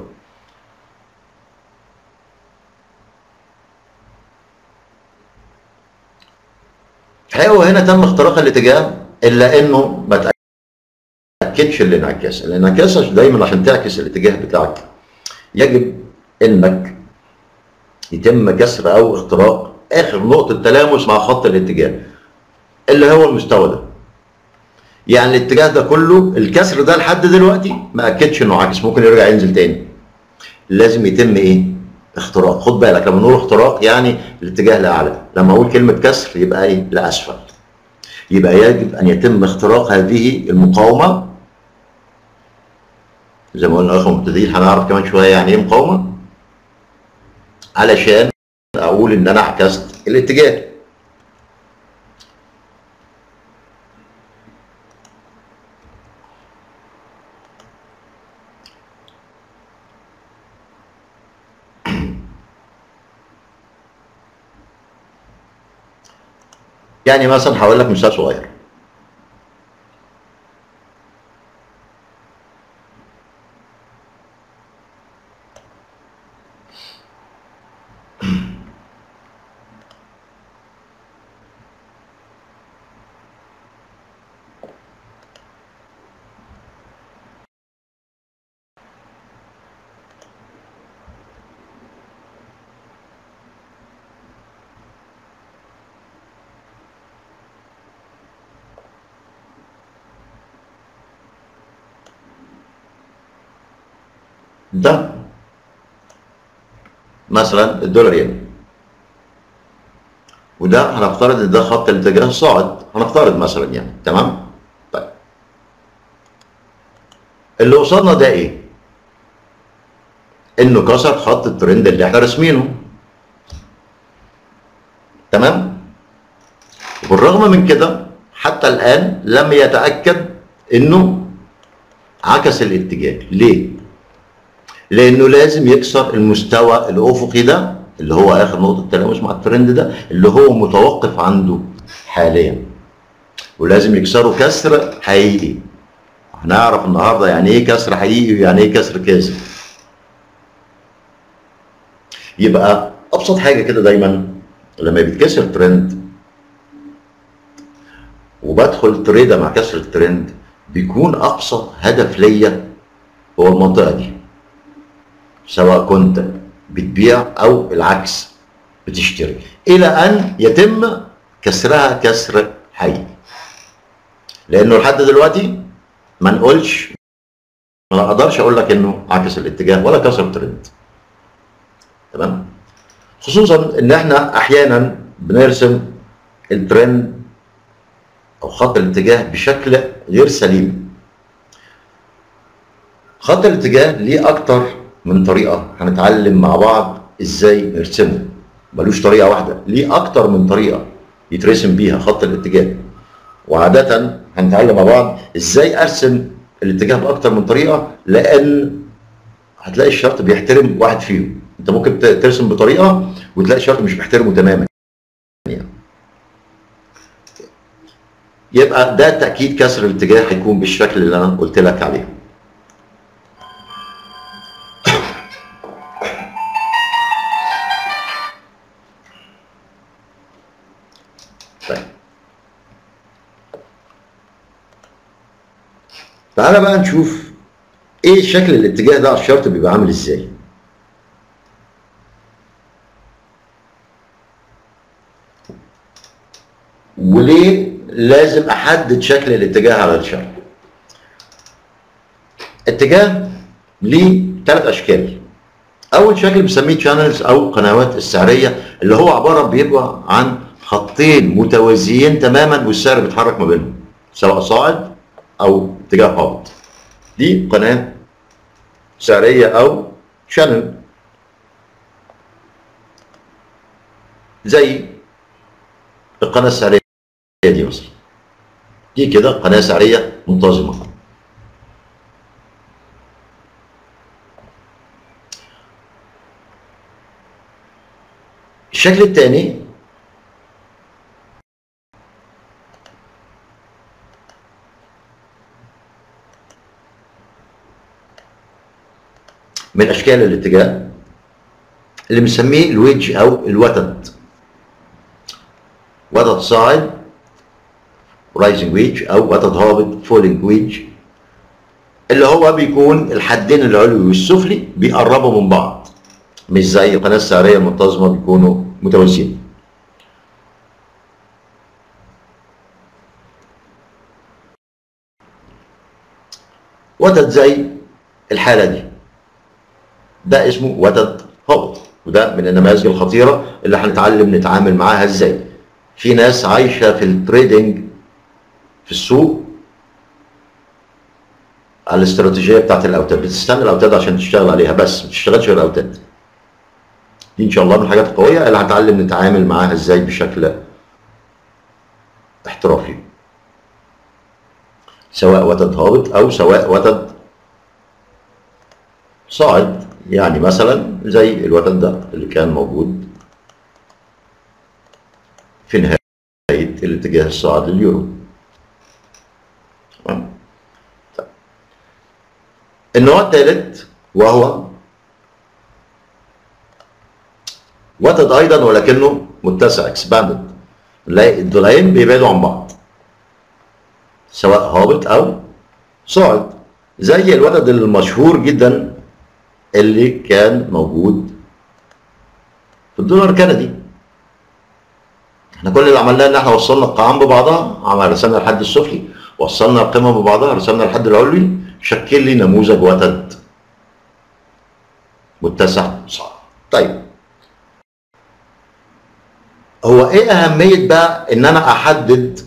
هو هنا تم اختراق الاتجاه الا انه ما تاكدش الانعكاس الانعكاس دايما عشان تعكس الاتجاه بتاعك يجب انك يتم كسر او اختراق اخر نقطه تلامس مع خط الاتجاه اللي هو المستوى ده يعني الاتجاه ده كله الكسر ده لحد دلوقتي ما اكدش انه عاكس ممكن يرجع ينزل تاني لازم يتم ايه اختراق خد بالك لما نقول اختراق يعني الاتجاه لاعلى لما اقول كلمه كسر يبقى ايه لاسفل يبقى يجب ان يتم اختراق هذه المقاومه زي ما قلنا اخر مبتدئين هنعرف كمان شويه يعني ايه مقاومه علشان اقول ان انا عكست الاتجاه يعني مثلا هقول لك مثال صغير ده مثلا الدولار ين وده هنفترض ان ده خط الاتجاه الصاعد هنفترض مثلا يعني تمام طيب اللي وصلنا ده ايه انه كسر خط الترند اللي احنا راسمينه تمام وبالرغم من كده حتى الان لم يتاكد انه عكس الاتجاه ليه لانه لازم يكسر المستوى الافقي ده اللي هو اخر نقطه تلامس مع الترند ده اللي هو متوقف عنده حاليا ولازم يكسره كسر حقيقي هنعرف النهارده يعني ايه كسر حقيقي ويعني ايه كسر كاذب يبقى ابسط حاجه كده دايما لما بيتكسر ترند وبدخل تريده مع كسر الترند بيكون اقصى هدف ليا هو المنطقه دي سواء كنت بتبيع او العكس بتشتري الى ان يتم كسرها كسر حي لانه لحد دلوقتي ما نقولش ما اقدرش اقول لك انه عكس الاتجاه ولا كسر الترند تمام خصوصا ان احنا احيانا بنرسم الترند او خط الاتجاه بشكل غير سليم خط الاتجاه ليه اكتر من طريقه هنتعلم مع بعض ازاي نرسمه ملوش طريقه واحده ليه اكتر من طريقه يترسم بيها خط الاتجاه وعاده هنتعلم مع بعض ازاي ارسم الاتجاه باكتر من طريقه لان هتلاقي الشرط بيحترم واحد فيهم انت ممكن ترسم بطريقه وتلاقي الشرط مش محترمه تماما يعني. يبقى ده تاكيد كسر الاتجاه هيكون بالشكل اللي انا قلت لك عليه تعالى بقى نشوف ايه شكل الاتجاه ده على الشرط بيبقى عامل ازاي وليه لازم احدد شكل الاتجاه على الشرق اتجاه ليه ثلاث اشكال اول شكل بنسميه شانلز او قنوات السعريه اللي هو عباره بيبقى عن خطين متوازيين تماما والسعر بيتحرك ما بينهم سواء صاعد او اتجاه هابط دي قناه سعريه او شانل زي القناه السعريه دي مثلا دي كده قناه سعريه منتظمه الشكل الثاني من اشكال الاتجاه اللي بنسميه الويدج او الوتد وتد صاعد رايزنج ويدج او وتد هابط فولينج ويدج اللي هو بيكون الحدين العلوي والسفلي بيقربوا من بعض مش زي القناه السعريه المنتظمه بيكونوا متوازيين وتد زي الحاله دي ده اسمه وتد هابط وده من النماذج الخطيره اللي هنتعلم نتعامل معاها ازاي في ناس عايشه في التريدنج في السوق على الاستراتيجيه بتاعت الاوتاد بتستنى الاوتاد عشان تشتغل عليها بس ما تشتغلش غير الاوتاد دي ان شاء الله من الحاجات القويه اللي هنتعلم نتعامل معاها ازاي بشكل احترافي سواء وتد هابط او سواء وتد صاعد يعني مثلا زي الوتد ده اللي كان موجود في نهايه الاتجاه الصاعد لليورو تمام طيب. النوع الثالث وهو وتد ايضا ولكنه متسع اكسباندد نلاقي الضلعين بيبعدوا عن بعض سواء هابط او صاعد زي الوتد المشهور جدا اللي كان موجود في الدولار الكندي احنا كل اللي عملناه ان احنا وصلنا القاعان ببعضها عمل رسمنا الحد السفلي وصلنا القمم ببعضها رسمنا الحد العلوي شكل لي نموذج وتد متسع صعب طيب هو ايه اهميه بقى ان انا احدد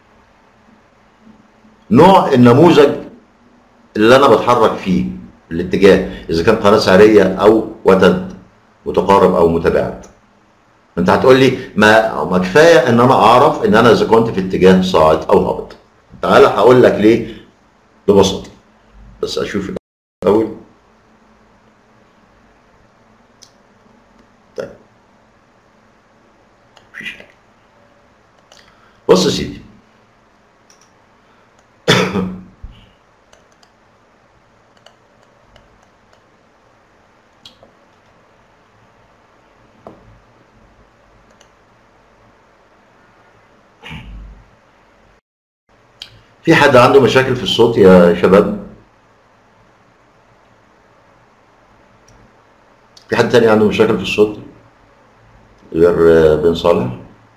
نوع النموذج اللي انا بتحرك فيه الاتجاه اذا كان قناه سعريه او وتد متقارب او متباعد انت هتقول لي ما ما كفايه ان انا اعرف ان انا اذا كنت في اتجاه صاعد او هابط تعالى هقول لك ليه ببساطه بس اشوف الاول طيب مفيش حاجه بص يا سيدي في حد عنده مشاكل في الصوت يا شباب في حد تاني عنده مشاكل في الصوت غير بن صالح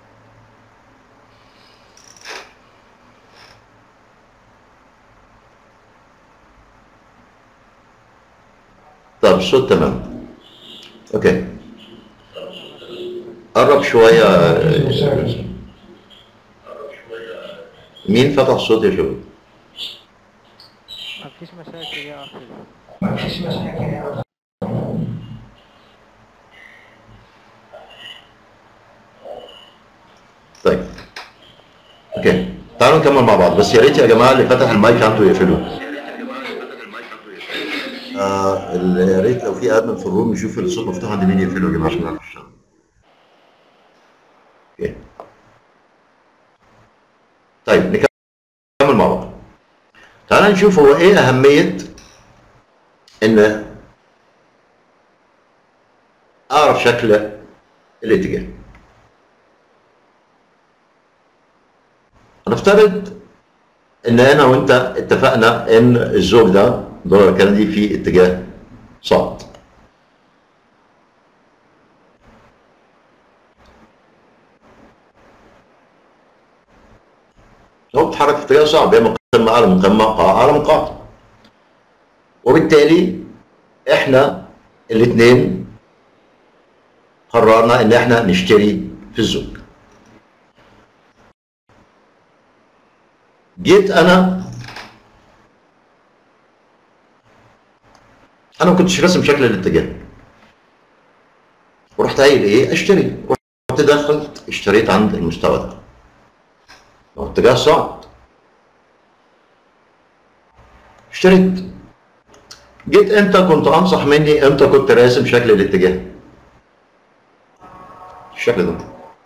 طب الصوت تمام اوكي قرب شويه مين فتح الصوت يا شباب مفيش مشاكل يا أخي مفيش مشاكل يا طيب اوكي تعالوا نكمل مع بعض بس يا ريت يا جماعه اللي فتح المايك عنده يقفله آه ال- يا ريت لو في ادمن في الروم يشوف الصوت مفتوح عند مين يقفله يا جماعه عشان نعرف نشتغل اوكي طيب نكمل مع بعض تعال نشوف هو ايه اهميه ان اعرف شكل الاتجاه هنفترض ان انا وانت اتفقنا ان الزوج ده دولار كندي في اتجاه صاعد هو بيتحرك في اتجاه صعب يا من قمه اعلى من قمه قاع اعلى من قاع وبالتالي احنا الاثنين قررنا ان احنا نشتري في الزوج جيت انا انا ما كنتش راسم شكل الاتجاه ورحت قايل ايه اشتري رحت دخلت اشتريت عند المستوى ده هو اتجاه صعد اشتريت جيت امتى كنت انصح مني امتى كنت راسم شكل الاتجاه الشكل ده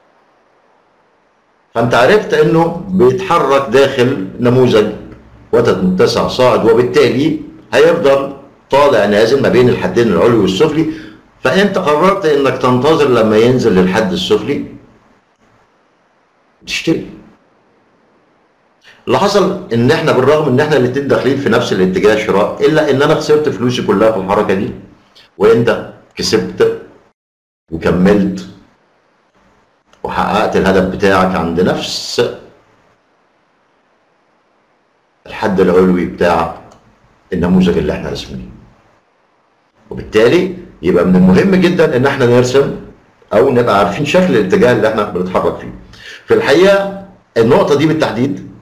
فانت عرفت انه بيتحرك داخل نموذج وتد متسع صاعد وبالتالي هيفضل طالع نازل ما بين الحدين العلوي والسفلي فانت قررت انك تنتظر لما ينزل للحد السفلي تشتري اللي حصل ان احنا بالرغم ان احنا الاتنين داخلين في نفس الاتجاه شراء الا ان انا خسرت فلوسي كلها في الحركه دي وانت كسبت وكملت وحققت الهدف بتاعك عند نفس الحد العلوي بتاع النموذج اللي احنا رسمينه وبالتالي يبقى من المهم جدا ان احنا نرسم او نبقى عارفين شكل الاتجاه اللي احنا بنتحرك فيه في الحقيقه النقطه دي بالتحديد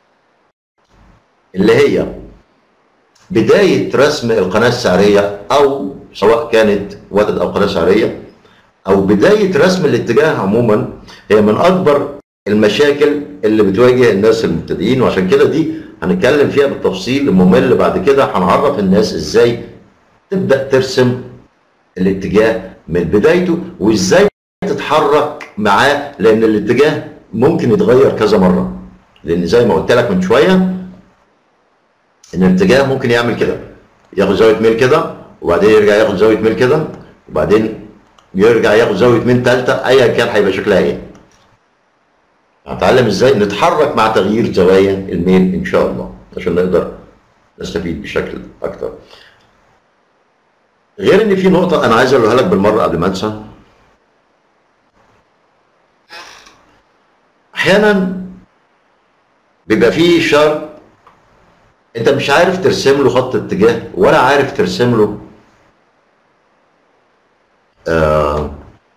اللي هي بدايه رسم القناه السعريه او سواء كانت وتد او قناه سعريه او بدايه رسم الاتجاه عموما هي من اكبر المشاكل اللي بتواجه الناس المبتدئين وعشان كده دي هنتكلم فيها بالتفصيل الممل بعد كده هنعرف الناس ازاي تبدا ترسم الاتجاه من بدايته وازاي تتحرك معاه لان الاتجاه ممكن يتغير كذا مره لان زي ما قلت لك من شويه ان الاتجاه ممكن يعمل كده ياخد زاويه ميل كده وبعدين يرجع ياخد زاويه ميل كده وبعدين يرجع ياخد زاويه ميل ثالثه ايا كان هيبقى شكلها ايه هنتعلم ازاي نتحرك مع تغيير زوايا الميل ان شاء الله عشان نقدر نستفيد بشكل اكتر غير ان في نقطه انا عايز اقولها لك بالمره قبل ما انسى احيانا بيبقى فيه شرط انت مش عارف ترسم له خط اتجاه ولا عارف ترسم له آه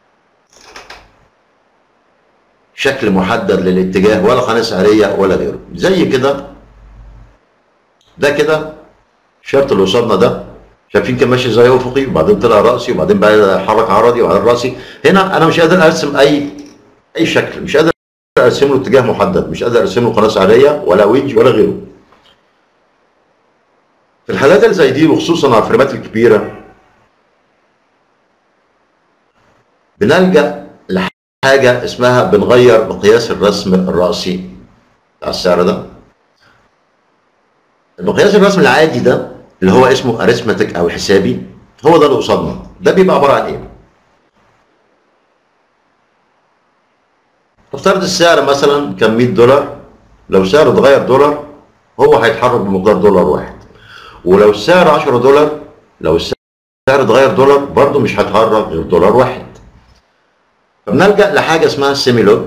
شكل محدد للاتجاه ولا قناه سعريه ولا غيره زي كده ده كده الشرط اللي قصادنا ده شايفين كان ماشي زي افقي وبعدين طلع راسي وبعدين بقى حرك عرضي وبعدين راسي هنا انا مش قادر ارسم اي اي شكل مش قادر ارسم له اتجاه محدد مش قادر ارسم له قناه سعريه ولا ويدج ولا غيره في الحالات اللي زي دي وخصوصا على الفريمات الكبيره بنلجا لحاجه اسمها بنغير مقياس الرسم الراسي بتاع السعر ده المقياس الرسم العادي ده اللي هو اسمه اريثمتيك او حسابي هو ده اللي قصادنا ده بيبقى عباره عن ايه نفترض السعر مثلا كان 100 دولار لو سعر اتغير دولار هو هيتحرك بمقدار دولار واحد ولو السعر 10 دولار لو السعر اتغير دولار برضه مش هيتحرك غير دولار واحد فبنلجا لحاجه اسمها السيمي لوج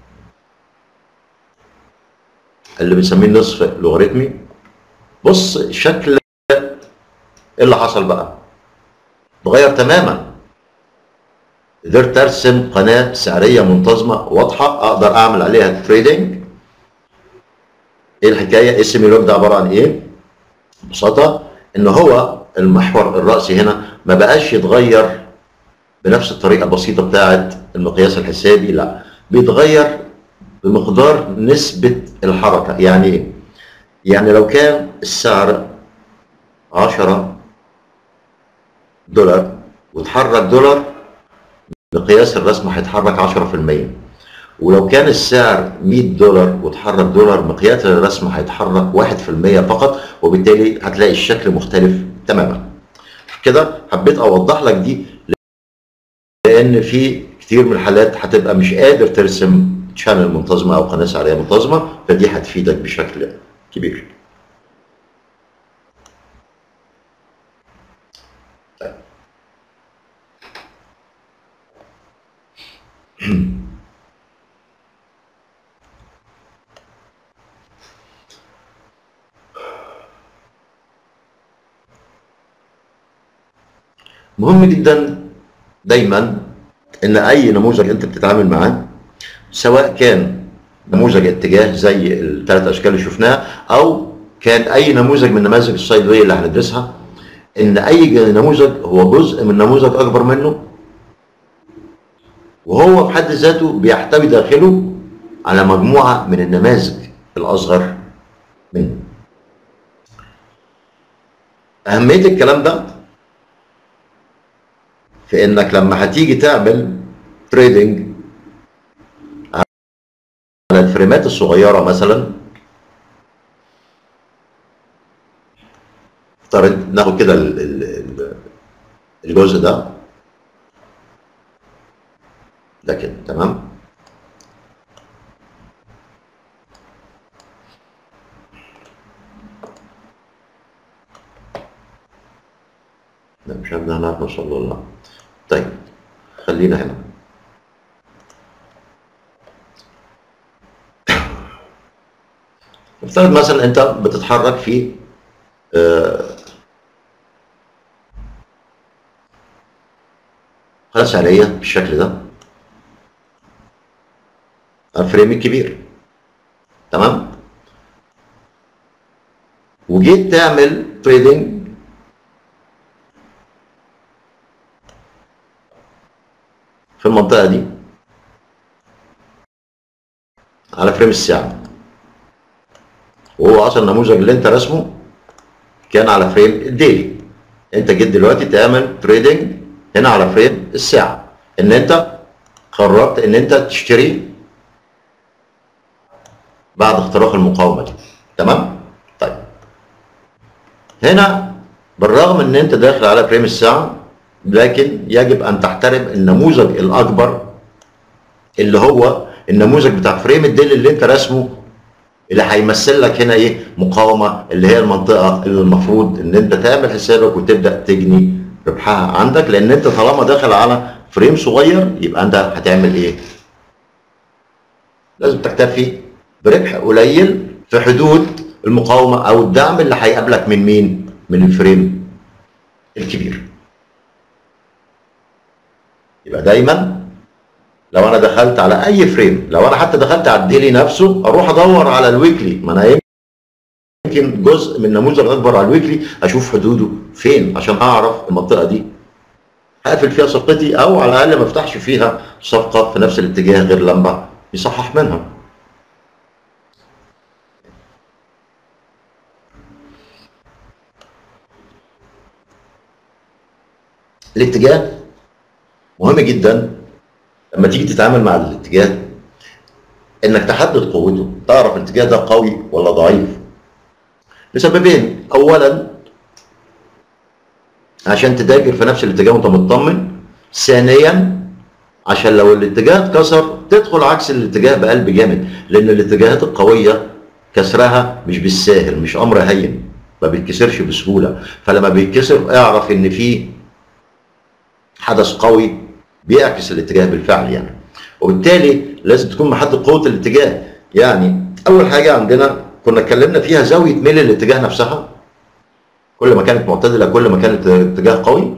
اللي بنسميه النصف لوغاريتمي بص شكل ايه اللي حصل بقى اتغير تماما قدرت ارسم قناه سعريه منتظمه واضحه اقدر اعمل عليها تريدنج ايه الحكايه ايه السيمي لوج ده عباره عن ايه ببساطه ان هو المحور الراسي هنا ما بقاش يتغير بنفس الطريقه البسيطه بتاعه المقياس الحسابي لا بيتغير بمقدار نسبه الحركه يعني ايه يعني لو كان السعر 10 دولار وتحرك دولار مقياس الرسم هيتحرك 10% ولو كان السعر 100 دولار وتحرك دولار مقياس الرسم هيتحرك 1% فقط وبالتالي هتلاقي الشكل مختلف تماما كده حبيت اوضح لك دي لان في كتير من الحالات هتبقى مش قادر ترسم شانل منتظمه او قناه سعريه منتظمه فدي هتفيدك بشكل كبير طيب. مهم جدا دايما ان اي نموذج انت بتتعامل معاه سواء كان نموذج اتجاه زي الثلاث اشكال اللي شفناها او كان اي نموذج من نماذج السايد اللي هندرسها ان اي نموذج هو جزء من نموذج اكبر منه وهو في حد ذاته بيحتوي داخله على مجموعه من النماذج الاصغر منه اهميه الكلام ده في انك لما هتيجي تعمل تريدنج على الفريمات الصغيره مثلا افترض ناخد كده ال- ال- ال- الجزء ده ده كده تمام لا مش عارف ده هنعرف نوصل له ولا لا طيب خلينا هنا افترض مثلا انت بتتحرك في آه، قناة سعرية بالشكل ده الفريم الكبير تمام وجيت تعمل تريدنج في المنطقة دي على فريم الساعة وهو اصلا النموذج اللي انت رسمه كان على فريم الديلي انت جيت دلوقتي تعمل تريدنج هنا على فريم الساعة ان انت قررت ان انت تشتري بعد اختراق المقاومة دي تمام طيب هنا بالرغم ان انت داخل على فريم الساعة لكن يجب ان تحترم النموذج الاكبر اللي هو النموذج بتاع فريم الديل اللي انت رسمه اللي هيمثل لك هنا ايه مقاومه اللي هي المنطقه اللي المفروض ان انت تعمل حسابك وتبدا تجني ربحها عندك لان انت طالما داخل على فريم صغير يبقى انت هتعمل ايه؟ لازم تكتفي بربح قليل في حدود المقاومه او الدعم اللي هيقابلك من مين؟ من الفريم الكبير. يبقى دايما لو انا دخلت على اي فريم لو انا حتى دخلت على الديلي نفسه اروح ادور على الويكلي ما انا يمكن جزء من نموذج اكبر على الويكلي اشوف حدوده فين عشان اعرف المنطقه دي اقفل فيها صفقتي او على الاقل ما افتحش فيها صفقه في نفس الاتجاه غير لما يصحح منها الاتجاه مهم جدا لما تيجي تتعامل مع الاتجاه انك تحدد قوته تعرف الاتجاه ده قوي ولا ضعيف لسببين اولا عشان تتاجر في نفس الاتجاه وانت مطمن ثانيا عشان لو الاتجاه اتكسر تدخل عكس الاتجاه بقلب جامد لان الاتجاهات القويه كسرها مش بالساهل مش امر هين ما بيتكسرش بسهوله فلما بيتكسر اعرف ان في حدث قوي بيعكس الاتجاه بالفعل يعني وبالتالي لازم تكون محدد قوه الاتجاه يعني اول حاجه عندنا كنا اتكلمنا فيها زاويه ميل الاتجاه نفسها كل ما كانت معتدله كل ما كان الاتجاه قوي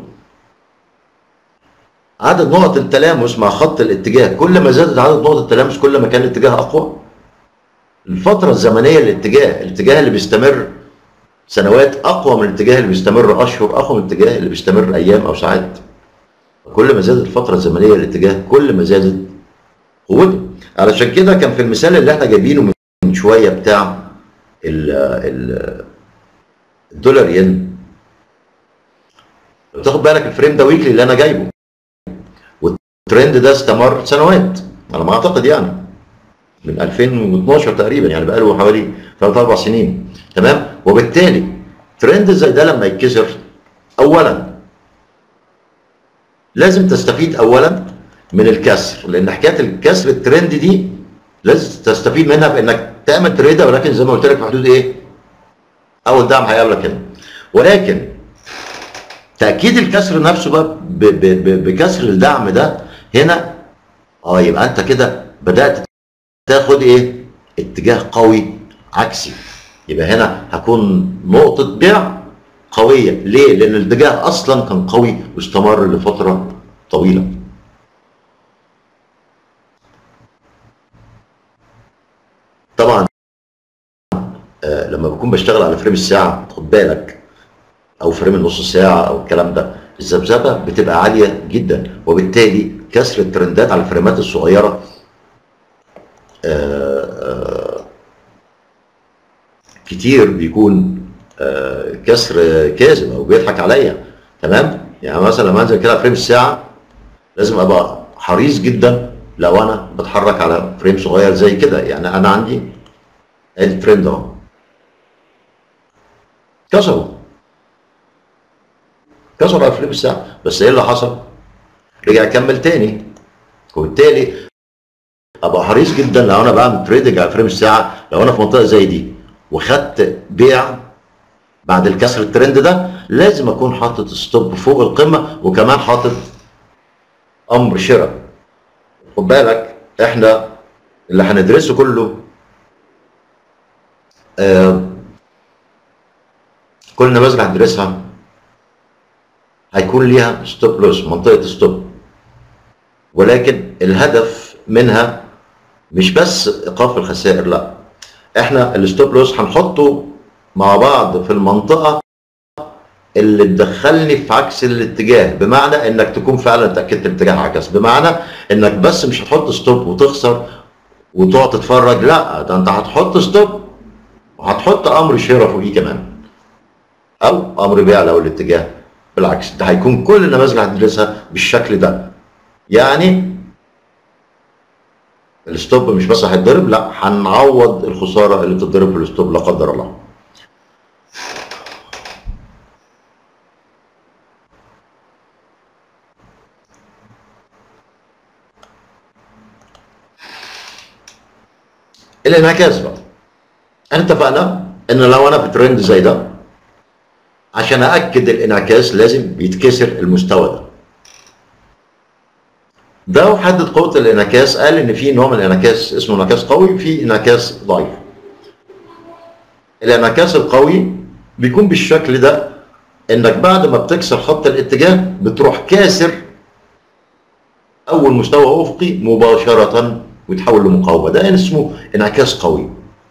عدد نقط التلامس مع خط الاتجاه كل ما زادت عدد نقط التلامس كل ما كان الاتجاه اقوى الفتره الزمنيه للاتجاه الاتجاه اللي بيستمر سنوات اقوى من الاتجاه اللي بيستمر اشهر اقوى من الاتجاه اللي بيستمر ايام او ساعات كل ما زادت الفتره الزمنيه للاتجاه كل ما زادت قوته علشان كده كان في المثال اللي احنا جايبينه من شويه بتاع ال ال الدولار ين تاخد بالك الفريم ده ويكلي اللي انا جايبه والترند ده استمر سنوات على ما اعتقد يعني من 2012 تقريبا يعني بقاله حوالي 3 4 سنين تمام وبالتالي ترند زي ده لما يتكسر اولا لازم تستفيد اولا من الكسر لان حكايه الكسر الترند دي لازم تستفيد منها بانك تعمل تريده ولكن زي ما قلت لك في حدود ايه؟ اول دعم هيقابلك هنا ولكن تاكيد الكسر نفسه بقى ب- ب- ب- بكسر الدعم ده هنا اه يبقى انت كده بدات تاخد ايه؟ اتجاه قوي عكسي يبقى هنا هكون نقطه بيع قويه ليه لان الاتجاه اصلا كان قوي واستمر لفتره طويله طبعا آه، لما بكون بشتغل على فريم الساعه خد بالك او فريم النص ساعه او الكلام ده الذبذبه بتبقى عاليه جدا وبالتالي كسر الترندات على الفريمات الصغيره آه، آه، كتير بيكون آه، كسر كاذب او بيضحك عليا تمام يعني مثلا لما انزل كده على فريم الساعه لازم ابقى حريص جدا لو انا بتحرك على فريم صغير زي كده يعني انا عندي ادي الفريم ده اهو كسروا كسروا على فريم الساعه بس ايه اللي حصل؟ رجع يكمل تاني وبالتالي ابقى حريص جدا لو انا بعمل تريدنج على فريم الساعه لو انا في منطقه زي دي وخدت بيع بعد الكسر الترند ده لازم اكون حاطط ستوب فوق القمه وكمان حاطط امر شراء خد بالك احنا اللي هندرسه كله آه كل نماذج اللي هندرسها هيكون ليها ستوب لوس منطقه ستوب ولكن الهدف منها مش بس ايقاف الخسائر لا احنا الستوب لوس هنحطه مع بعض في المنطقه اللي تدخلني في عكس الاتجاه بمعنى انك تكون فعلا اتاكدت الاتجاه عكس بمعنى انك بس مش هتحط ستوب وتخسر وتقعد تتفرج لا ده انت هتحط ستوب وهتحط امر شراء فوقيه كمان او امر بيع لو الاتجاه بالعكس ده هيكون كل النماذج اللي هندرسها بالشكل ده يعني الستوب مش بس هيتضرب لا هنعوض الخساره اللي بتتضرب في الستوب لا قدر الله الانعكاس بقى احنا اتفقنا ان لو انا في ترند زي ده عشان ااكد الانعكاس لازم بيتكسر المستوى ده ده وحدد قوه الانعكاس قال ان في نوع من الانعكاس اسمه انعكاس قوي وفي انعكاس ضعيف الانعكاس القوي بيكون بالشكل ده انك بعد ما بتكسر خط الاتجاه بتروح كاسر اول مستوى افقي مباشره ويتحول لمقاومه ده يعني اسمه انعكاس قوي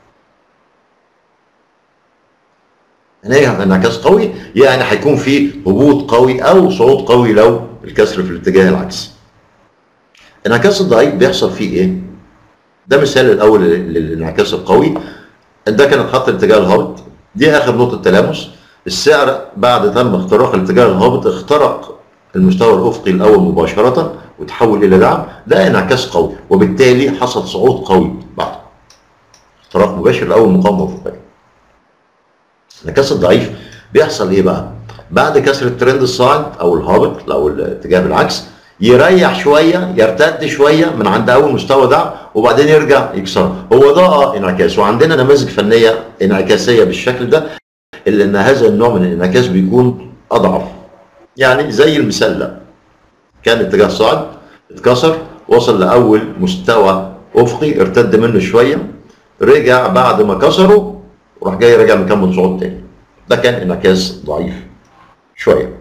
يعني ايه انعكاس قوي يعني هيكون في هبوط قوي او صعود قوي لو الكسر في الاتجاه العكسي الانعكاس الضعيف بيحصل فيه ايه ده مثال الاول للانعكاس القوي ده كان خط الاتجاه الهابط دي اخر نقطه تلامس السعر بعد تم اختراق الاتجاه الهابط اخترق المستوى الافقي الاول مباشره وتحول الى دعم ده انعكاس قوي وبالتالي حصل صعود قوي بعده اختراق مباشر لاول مقاومه افقيه الانعكاس الضعيف بيحصل ايه بقى بعد كسر الترند الصاعد او الهابط او الاتجاه بالعكس يريح شويه يرتد شويه من عند اول مستوى دعم وبعدين يرجع يكسره هو ده اه انعكاس وعندنا نماذج فنيه انعكاسيه بالشكل ده الا ان هذا النوع من الانعكاس بيكون اضعف يعني زي المثال ده كان اتجاه صاعد اتكسر وصل لاول مستوى افقي ارتد منه شويه رجع بعد ما كسره وراح جاي راجع مكمل صعود تاني ده كان انعكاس ضعيف شويه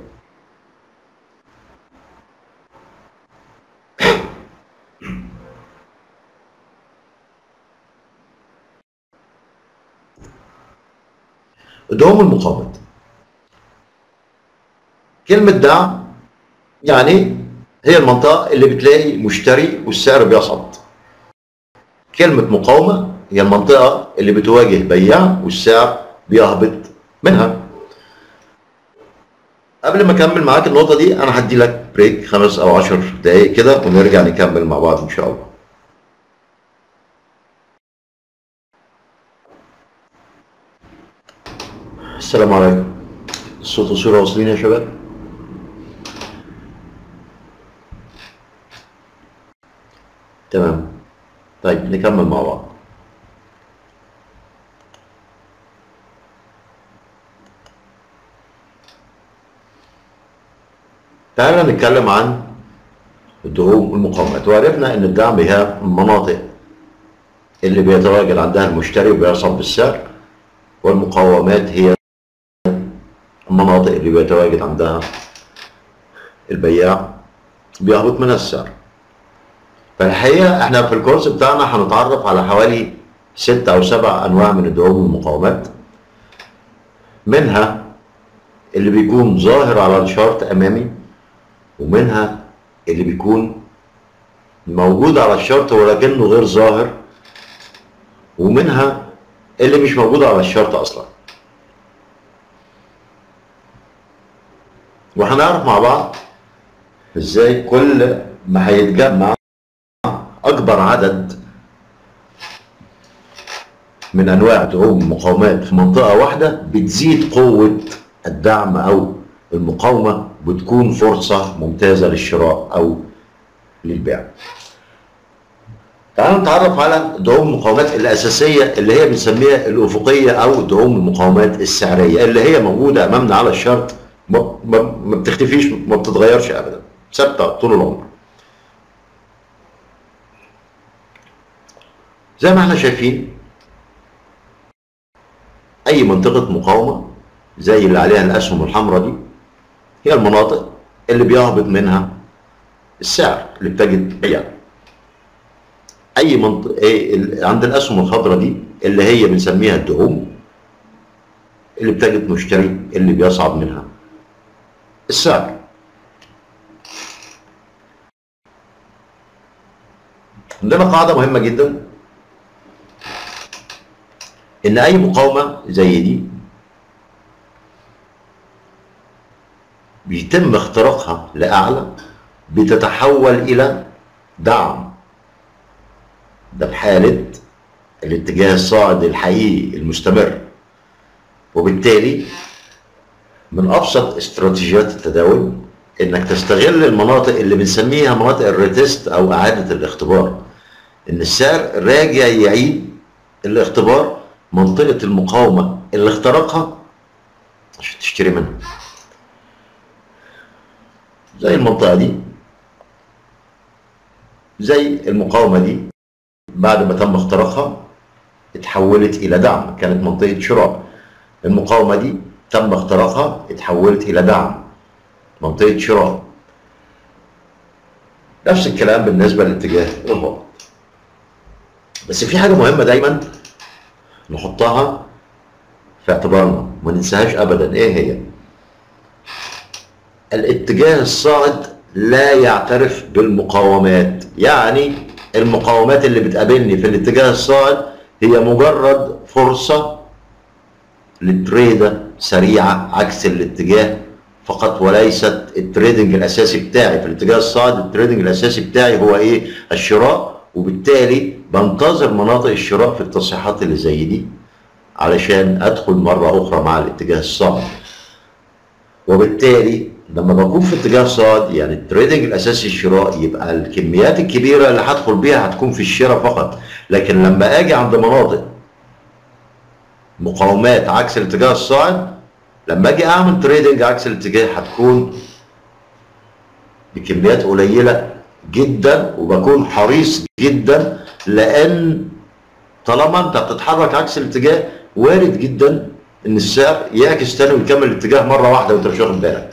ادعم المقاومات كلمة دعم يعني هي المنطقة اللي بتلاقي مشتري والسعر بيصعد كلمة مقاومة هي المنطقة اللي بتواجه بياع والسعر بيهبط منها قبل ما اكمل معاك النقطة دي انا هدي لك بريك خمس او عشر دقايق كده ونرجع نكمل مع بعض ان شاء الله السلام عليكم الصوت والصورة واصلين يا شباب تمام طيب نكمل مع بعض تعالى نتكلم عن الدعوم والمقاومات وعرفنا ان الدعم هي المناطق اللي بيتواجد عندها المشتري وبيصعد بالسعر والمقاومات هي المناطق اللي بيتواجد عندها البياع بيهبط منها السعر فالحقيقة احنا في الكورس بتاعنا هنتعرف على حوالي ست أو سبع أنواع من الدعوم والمقاومات منها اللي بيكون ظاهر على الشارت أمامي ومنها اللي بيكون موجود على الشارت ولكنه غير ظاهر ومنها اللي مش موجود على الشارت أصلا وهنعرف مع بعض ازاي كل ما هيتجمع اكبر عدد من انواع دعوم المقاومات في منطقه واحده بتزيد قوه الدعم او المقاومه بتكون فرصه ممتازه للشراء او للبيع. تعالوا نتعرف على دعوم المقاومات الاساسيه اللي هي بنسميها الافقيه او دعوم المقاومات السعريه اللي هي موجوده امامنا على الشارت ما, ما, ما بتختفيش ما بتتغيرش ابدا ثابته طول العمر. زي ما احنا شايفين اي منطقة مقاومة زي اللي عليها الاسهم الحمراء دي هي المناطق اللي بيهبط منها السعر اللي بتجد بيع اي منطقة ايه ال- عند الاسهم الخضراء دي اللي هي بنسميها الدعوم اللي بتجد مشتري اللي بيصعد منها السعر عندنا قاعدة مهمة جدا ان اي مقاومه زي دي بيتم اختراقها لاعلى بتتحول الى دعم ده في حاله الاتجاه الصاعد الحقيقي المستمر وبالتالي من ابسط استراتيجيات التداول انك تستغل المناطق اللي بنسميها مناطق الريتست او اعاده الاختبار ان السعر راجع يعيد الاختبار منطقة المقاومة اللي اخترقها عشان تشتري منها زي المنطقة دي زي المقاومة دي بعد ما تم اختراقها اتحولت إلى دعم كانت منطقة شراء المقاومة دي تم اختراقها اتحولت إلى دعم منطقة شراء نفس الكلام بالنسبة لاتجاه الهبوط بس في حاجة مهمة دايما نحطها في اعتبارنا ما ننساهاش ابدا ايه هي الاتجاه الصاعد لا يعترف بالمقاومات يعني المقاومات اللي بتقابلني في الاتجاه الصاعد هي مجرد فرصة لتريدة سريعة عكس الاتجاه فقط وليست التريدنج الاساسي بتاعي في الاتجاه الصاعد التريدنج الاساسي بتاعي هو ايه الشراء وبالتالي بنتظر مناطق الشراء في التصحيحات اللي زي دي علشان ادخل مره اخرى مع الاتجاه الصاعد وبالتالي لما بكون في اتجاه صاعد يعني التريدنج الاساسي الشراء يبقى الكميات الكبيره اللي هدخل بيها هتكون في الشراء فقط لكن لما اجي عند مناطق مقاومات عكس الاتجاه الصاعد لما اجي اعمل تريدنج عكس الاتجاه هتكون بكميات قليله جدا وبكون حريص جدا لان طالما انت بتتحرك عكس الاتجاه وارد جدا ان السعر يعكس تاني ويكمل الاتجاه مره واحده وانت مش واخد بالك.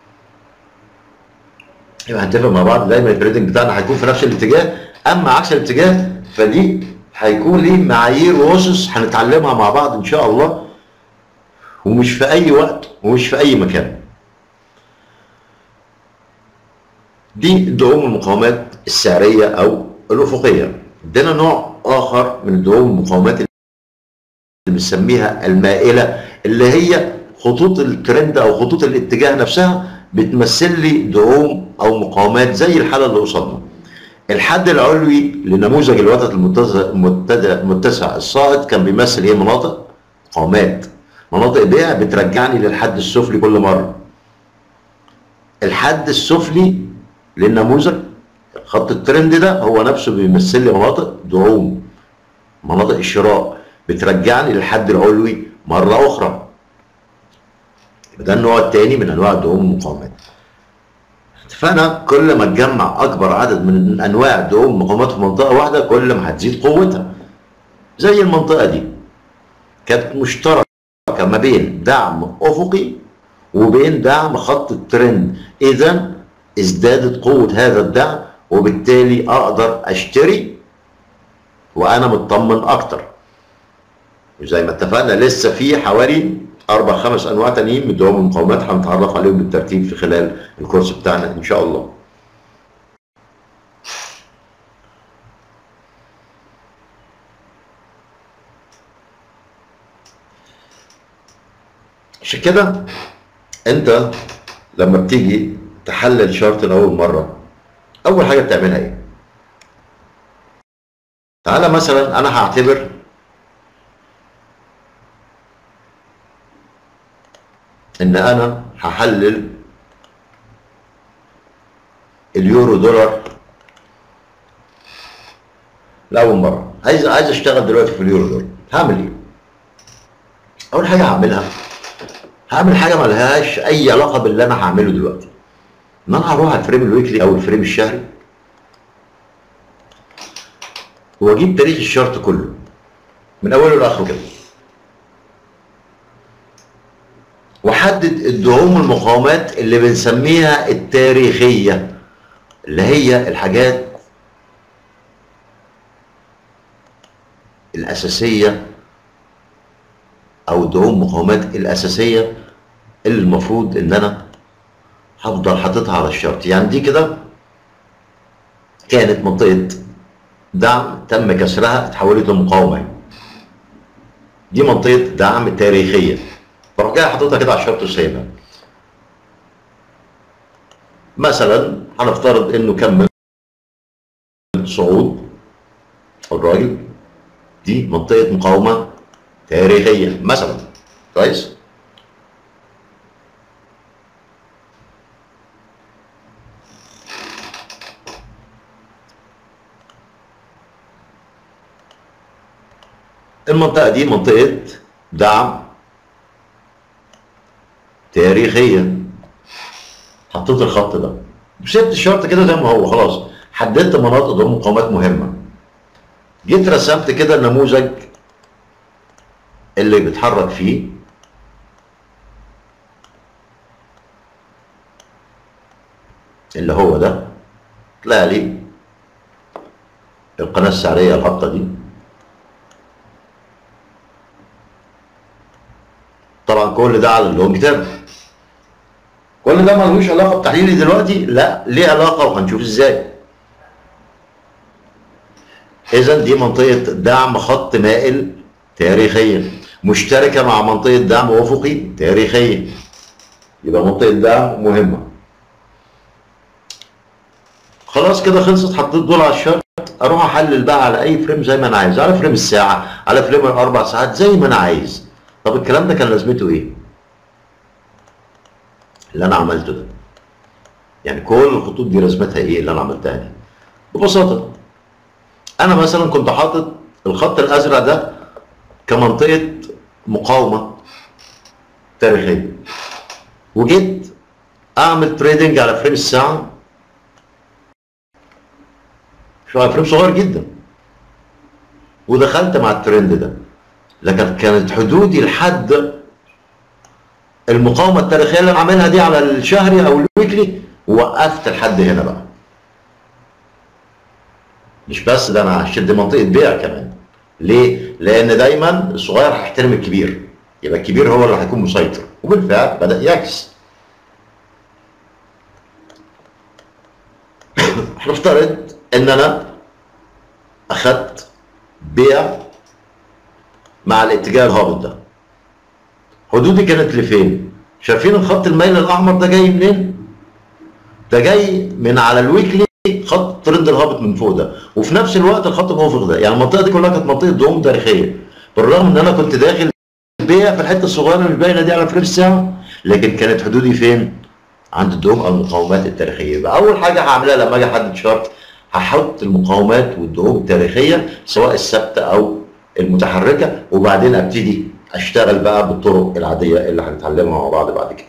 يبقى هنتفق مع بعض دايما التريدنج بتاعنا هيكون في نفس الاتجاه اما عكس الاتجاه فدي هيكون ليه معايير واسس هنتعلمها مع بعض ان شاء الله ومش في اي وقت ومش في اي مكان. دي دعوم المقاومات السعريه او الافقيه. عندنا نوع اخر من دعوم المقاومات اللي بنسميها المائله اللي هي خطوط الترند او خطوط الاتجاه نفسها بتمثل لي دعوم او مقاومات زي الحاله اللي قصادنا. الحد العلوي لنموذج الوتد المتسع المتد- المتسع الصاعد كان بيمثل ايه مناطق؟ مقاومات. مناطق بيع بترجعني للحد السفلي كل مره. الحد السفلي للنموذج خط الترند ده هو نفسه بيمثل لي مناطق دعوم مناطق الشراء بترجعني للحد العلوي مره اخرى ده النوع الثاني من انواع الدعوم المقاومات فانا كل ما تجمع اكبر عدد من انواع الدعوم المقاومات في منطقه واحده كل ما هتزيد قوتها زي المنطقه دي كانت مشتركه ما بين دعم افقي وبين دعم خط الترند اذا ازدادت قوه هذا الدعم وبالتالي اقدر اشتري وانا مطمن اكتر وزي ما اتفقنا لسه في حوالي اربع خمس انواع تانيين من دوام المقاومات هنتعرف عليهم بالترتيب في خلال الكورس بتاعنا ان شاء الله عشان كده انت لما بتيجي تحلل شارت لاول مره اول حاجه بتعملها ايه تعالى مثلا انا هعتبر ان انا هحلل اليورو دولار لاول مره عايز عايز اشتغل دلوقتي في اليورو دولار هعمل ايه اول حاجه هعملها هعمل حاجه ملهاش اي علاقه باللي انا هعمله دلوقتي ان انا هروح على الفريم الويكلي او الفريم الشهري واجيب تاريخ الشارت كله من اوله لاخره كده وحدد الدعوم والمقاومات اللي بنسميها التاريخيه اللي هي الحاجات الاساسيه او الدعوم مقاومات الاساسيه اللي المفروض ان انا هفضل حاططها على الشرط يعني دي كده كانت منطقه دعم تم كسرها اتحولت لمقاومه دي منطقه دعم تاريخيه بروح جاي حاططها كده على الشرط وسايبها مثلا هنفترض انه كمل صعود الراجل دي منطقه مقاومه تاريخيه مثلا كويس المنطقه دي منطقه دعم تاريخيه حطيت الخط ده سبت الشرط كده زي ما هو خلاص حددت مناطق دول مقاومات مهمه جيت رسمت كده النموذج اللي بيتحرك فيه اللي هو ده طلع لي القناه السعريه الخطه دي طبعا كل ده على اللونج تيرم كل ده ملوش علاقه بتحليلي دلوقتي لا ليه علاقه وهنشوف ازاي اذا دي منطقه دعم خط مائل تاريخيا مشتركه مع منطقه دعم افقي تاريخيا يبقى منطقه دعم مهمه خلاص كده خلصت حطيت دول على الشرط اروح احلل بقى على اي فريم زي ما انا عايز على فريم الساعه على فريم الاربع ساعات زي ما انا عايز طب الكلام ده كان لازمته ايه اللي انا عملته ده يعني كل الخطوط دي لازمتها ايه اللي انا عملتها دي ببساطه انا مثلا كنت حاطط الخط الازرق ده كمنطقه مقاومه تاريخيه وجيت اعمل تريدنج على فريم الساعه شو على فريم صغير جدا ودخلت مع الترند ده لكن كانت حدودي لحد المقاومه التاريخيه اللي انا عاملها دي على الشهري او الويكلي وقفت لحد هنا بقى مش بس ده انا هشد منطقه بيع كمان ليه؟ لان دايما الصغير هيحترم الكبير يبقى الكبير هو اللي هيكون مسيطر وبالفعل بدا يعكس هنفترض ان انا اخدت بيع مع الاتجاه الهابط ده حدودي كانت لفين شايفين الخط الميل الاحمر ده جاي منين ده جاي من على الويكلي خط ترند الهابط من فوق ده وفي نفس الوقت الخط الافق ده يعني المنطقه دي كلها كانت منطقه دعوم تاريخيه بالرغم ان انا كنت داخل بيع في الحته الصغيره اللي باينه دي على فريم الساعه لكن كانت حدودي فين عند الدعوم او المقاومات التاريخيه يبقى اول حاجه هعملها لما اجي احدد شارت هحط المقاومات والدعوم التاريخيه سواء الثابته او المتحركه وبعدين ابتدي اشتغل بقى بالطرق العاديه اللي هنتعلمها مع بعض بعد كده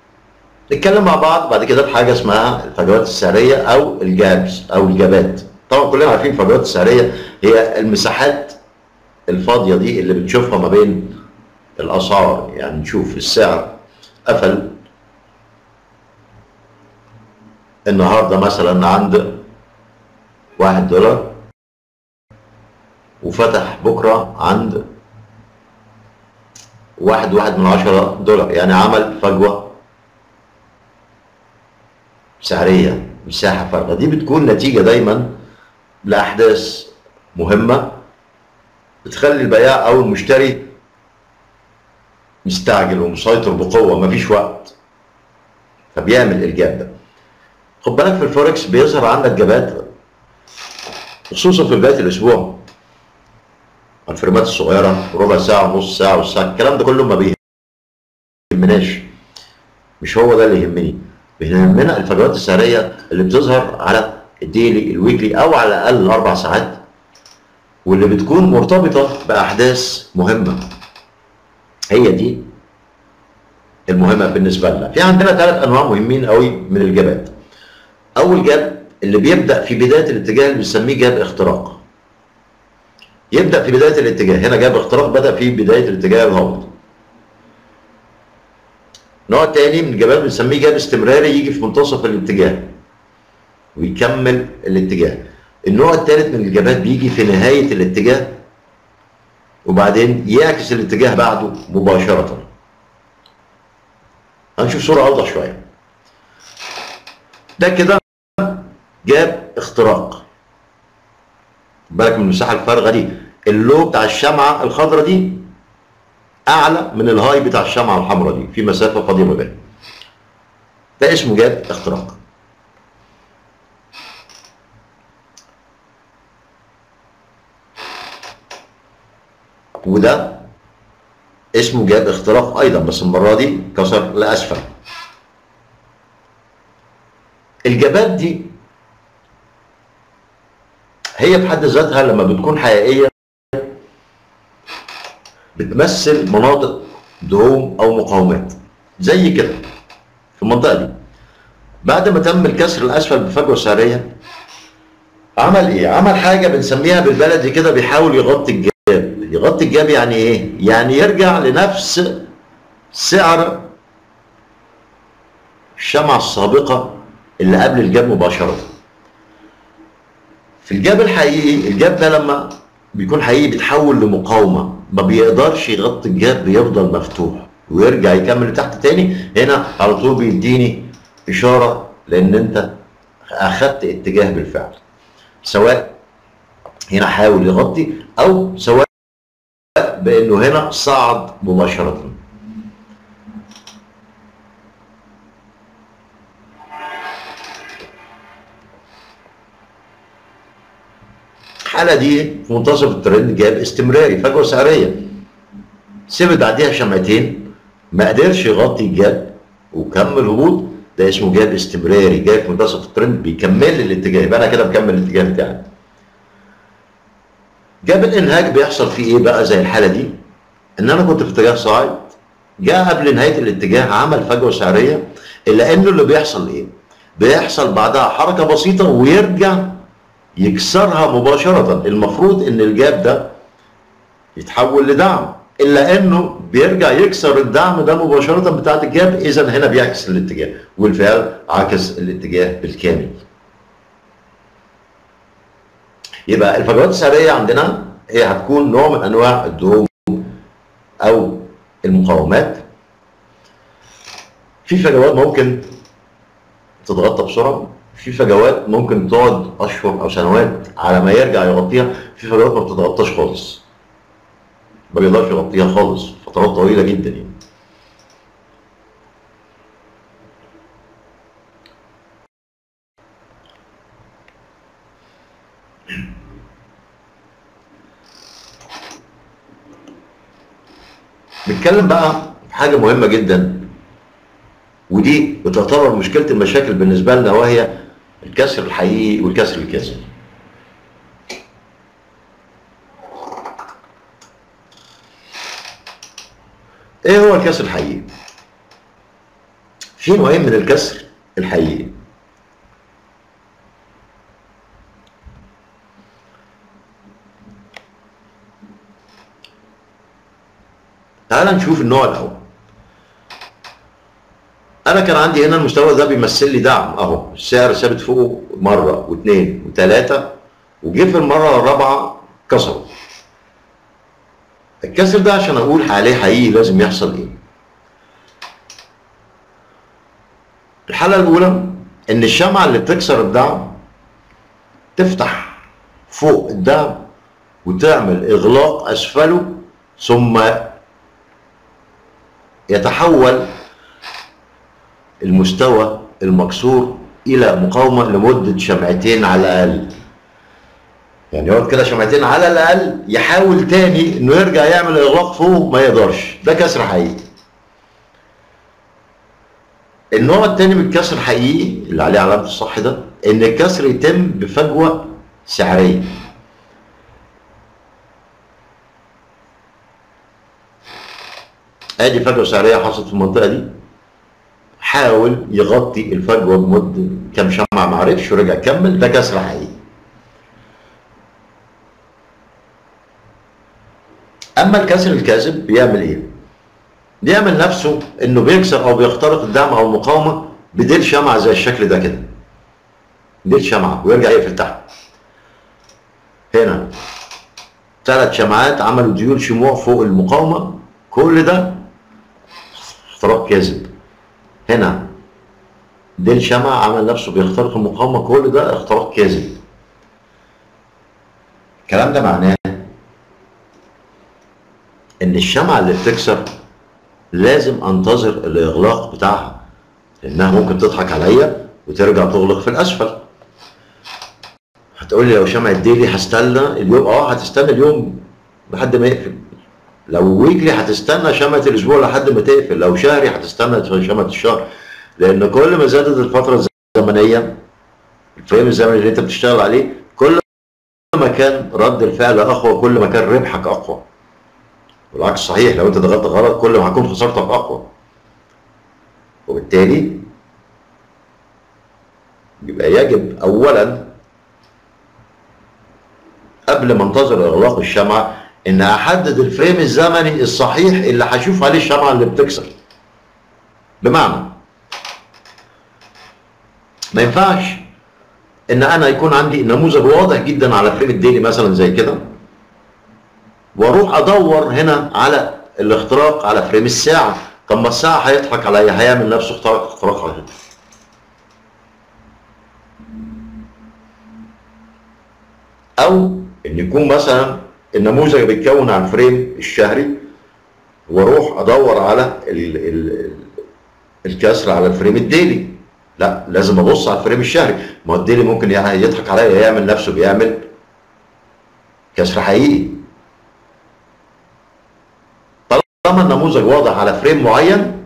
نتكلم مع بعض بعد كده في حاجه اسمها الفجوات السعريه او الجابس او الجابات طبعا كلنا عارفين الفجوات السعريه هي المساحات الفاضيه دي اللي بنشوفها ما بين الاسعار يعني نشوف السعر قفل النهارده مثلا عند واحد دولار وفتح بكره عند واحد واحد من عشرة دولار يعني عمل فجوة سعرية مساحة فارغة دي بتكون نتيجة دايما لأحداث مهمة بتخلي البياع أو المشتري مستعجل ومسيطر بقوة مفيش وقت فبيعمل الجاب ده خد بالك في الفوركس بيظهر عندك جابات خصوصا في بداية الأسبوع الفريمات الصغيرة ربع ساعة ونص ساعة والساعة الكلام ده كله ما بيهمناش مش هو ده اللي يهمني بيهمنا الفجوات السعرية اللي بتظهر على الديلي الويكلي أو على الأقل الأربع ساعات واللي بتكون مرتبطة بأحداث مهمة هي دي المهمة بالنسبة لنا في عندنا ثلاث أنواع مهمين قوي من الجابات أول جاب اللي بيبدأ في بداية الاتجاه اللي بنسميه جاب اختراق يبدا في بدايه الاتجاه هنا جاب اختراق بدا في بدايه الاتجاه الهابط نوع تاني من الجبال بنسميه جاب استمراري يجي في منتصف الاتجاه ويكمل الاتجاه النوع الثالث من الجبات بيجي في نهايه الاتجاه وبعدين يعكس الاتجاه بعده مباشره هنشوف صوره اوضح شويه ده كده جاب اختراق بالك من المساحه الفارغه دي اللو بتاع الشمعه الخضراء دي اعلى من الهاي بتاع الشمعه الحمراء دي في مسافه فاضيه ما بينهم ده اسمه جاب اختراق وده اسمه جاب اختراق ايضا بس المره دي كسر لاسفل الجابات دي هي بحد ذاتها لما بتكون حقيقيه بتمثل مناطق دعوم او مقاومات زي كده في المنطقه دي بعد ما تم الكسر الاسفل بفجوه سعريه عمل ايه؟ عمل حاجه بنسميها بالبلدي كده بيحاول يغطي الجاب، يغطي الجاب يعني ايه؟ يعني يرجع لنفس سعر الشمعة السابقة اللي قبل الجاب مباشرة. في الجاب الحقيقي الجاب ده لما بيكون حقيقي بيتحول لمقاومة ما بيقدرش يغطي الجاب بيفضل مفتوح ويرجع يكمل لتحت تاني هنا على طول بيديني إشارة لأن أنت أخدت اتجاه بالفعل. سواء هنا حاول يغطي او سواء بانه هنا صعد مباشره الحالة دي في منتصف الترند جاب استمراري فجوة سعرية سيب بعديها شمعتين ما قدرش يغطي الجاب وكمل هبوط ده اسمه جاب استمراري جاي في منتصف الترند بيكمل لي الاتجاه يبقى انا كده مكمل الاتجاه بتاعي جاب الانهاك بيحصل فيه ايه بقى زي الحاله دي ان انا كنت في اتجاه صاعد جاء قبل نهايه الاتجاه عمل فجوه سعريه الا انه اللي بيحصل ايه بيحصل بعدها حركه بسيطه ويرجع يكسرها مباشره المفروض ان الجاب ده يتحول لدعم الا انه بيرجع يكسر الدعم ده مباشره بتاعت الجاب اذا هنا بيعكس الاتجاه والفعل عكس الاتجاه بالكامل يبقى الفجوات السعريه عندنا هي هتكون نوع من انواع الدعوم او المقاومات في فجوات ممكن تتغطى بسرعه في فجوات ممكن تقعد اشهر او سنوات على ما يرجع يغطيها في فجوات ما بتتغطاش خالص ما بيقدرش يغطيها خالص فترات طويله جدا يعني نتكلم بقى في حاجه مهمه جدا ودي بتعتبر مشكله المشاكل بالنسبه لنا وهي الكسر الحقيقي والكسر الكاذب ايه هو الكسر الحقيقي في نوعين من الكسر الحقيقي تعال نشوف النوع الاول انا كان عندي هنا المستوى ده بيمثل لي دعم اهو السعر ثابت فوقه مره واثنين وثلاثه وجه في المره الرابعه كسره الكسر ده عشان اقول عليه حقيقي لازم يحصل ايه الحاله الاولى ان الشمعه اللي بتكسر الدعم تفتح فوق الدعم وتعمل اغلاق اسفله ثم يتحول المستوى المكسور الى مقاومه لمده شمعتين على الاقل يعني يقعد كده شمعتين على الاقل يحاول تاني انه يرجع يعمل اغلاق فوق ما يقدرش ده كسر حقيقي النوع التاني من الكسر الحقيقي اللي عليه علامه الصح ده ان الكسر يتم بفجوه سعريه ادي فجوه سعريه حصلت في المنطقه دي حاول يغطي الفجوه بمده كام شمعه ما عرفش ورجع كمل ده كسر حقيقي اما الكسر الكاذب بيعمل ايه بيعمل نفسه انه بيكسر او بيخترق الدعم او المقاومه بديل شمعه زي الشكل ده كده ديل شمعه ويرجع يقفل تحت هنا ثلاث شمعات عملوا ديول شموع فوق المقاومه كل ده اختراق كاذب هنا ديل شمع عمل نفسه بيخترق المقاومه كل ده اختراق كاذب الكلام ده معناه ان الشمعة اللي بتكسر لازم انتظر الاغلاق بتاعها لانها ممكن تضحك عليا وترجع تغلق في الاسفل هتقول لي لو شمعة ديلي هستنى اليوم اه هتستنى اليوم لحد ما يقفل لو ويكلي هتستنى شمعة الاسبوع لحد ما تقفل لو شهري هتستنى شمعة الشهر لان كل ما زادت الفترة الزمنية الفريم الزمني اللي انت بتشتغل عليه كل ما كان رد الفعل اقوى كل ما كان ربحك اقوى والعكس صحيح لو انت ضغطت غلط كل ما هتكون خسارتك اقوى وبالتالي يبقى يجب اولا قبل ما انتظر اغلاق الشمعه ان احدد الفريم الزمني الصحيح اللي هشوف عليه الشمعه اللي بتكسر بمعنى ما ينفعش ان انا يكون عندي نموذج واضح جدا على فريم الديلي مثلا زي كده واروح ادور هنا على الاختراق على فريم الساعه طب ما الساعه هيضحك عليا هيعمل نفسه اختراق اختراق على او ان يكون مثلا النموذج بيتكون عن فريم الشهري واروح ادور على ال ال الكسر على الفريم الديلي لا لازم ابص على الفريم الشهري ما هو الديلي ممكن يضحك عليا يعمل نفسه بيعمل كسر حقيقي طالما النموذج واضح على فريم معين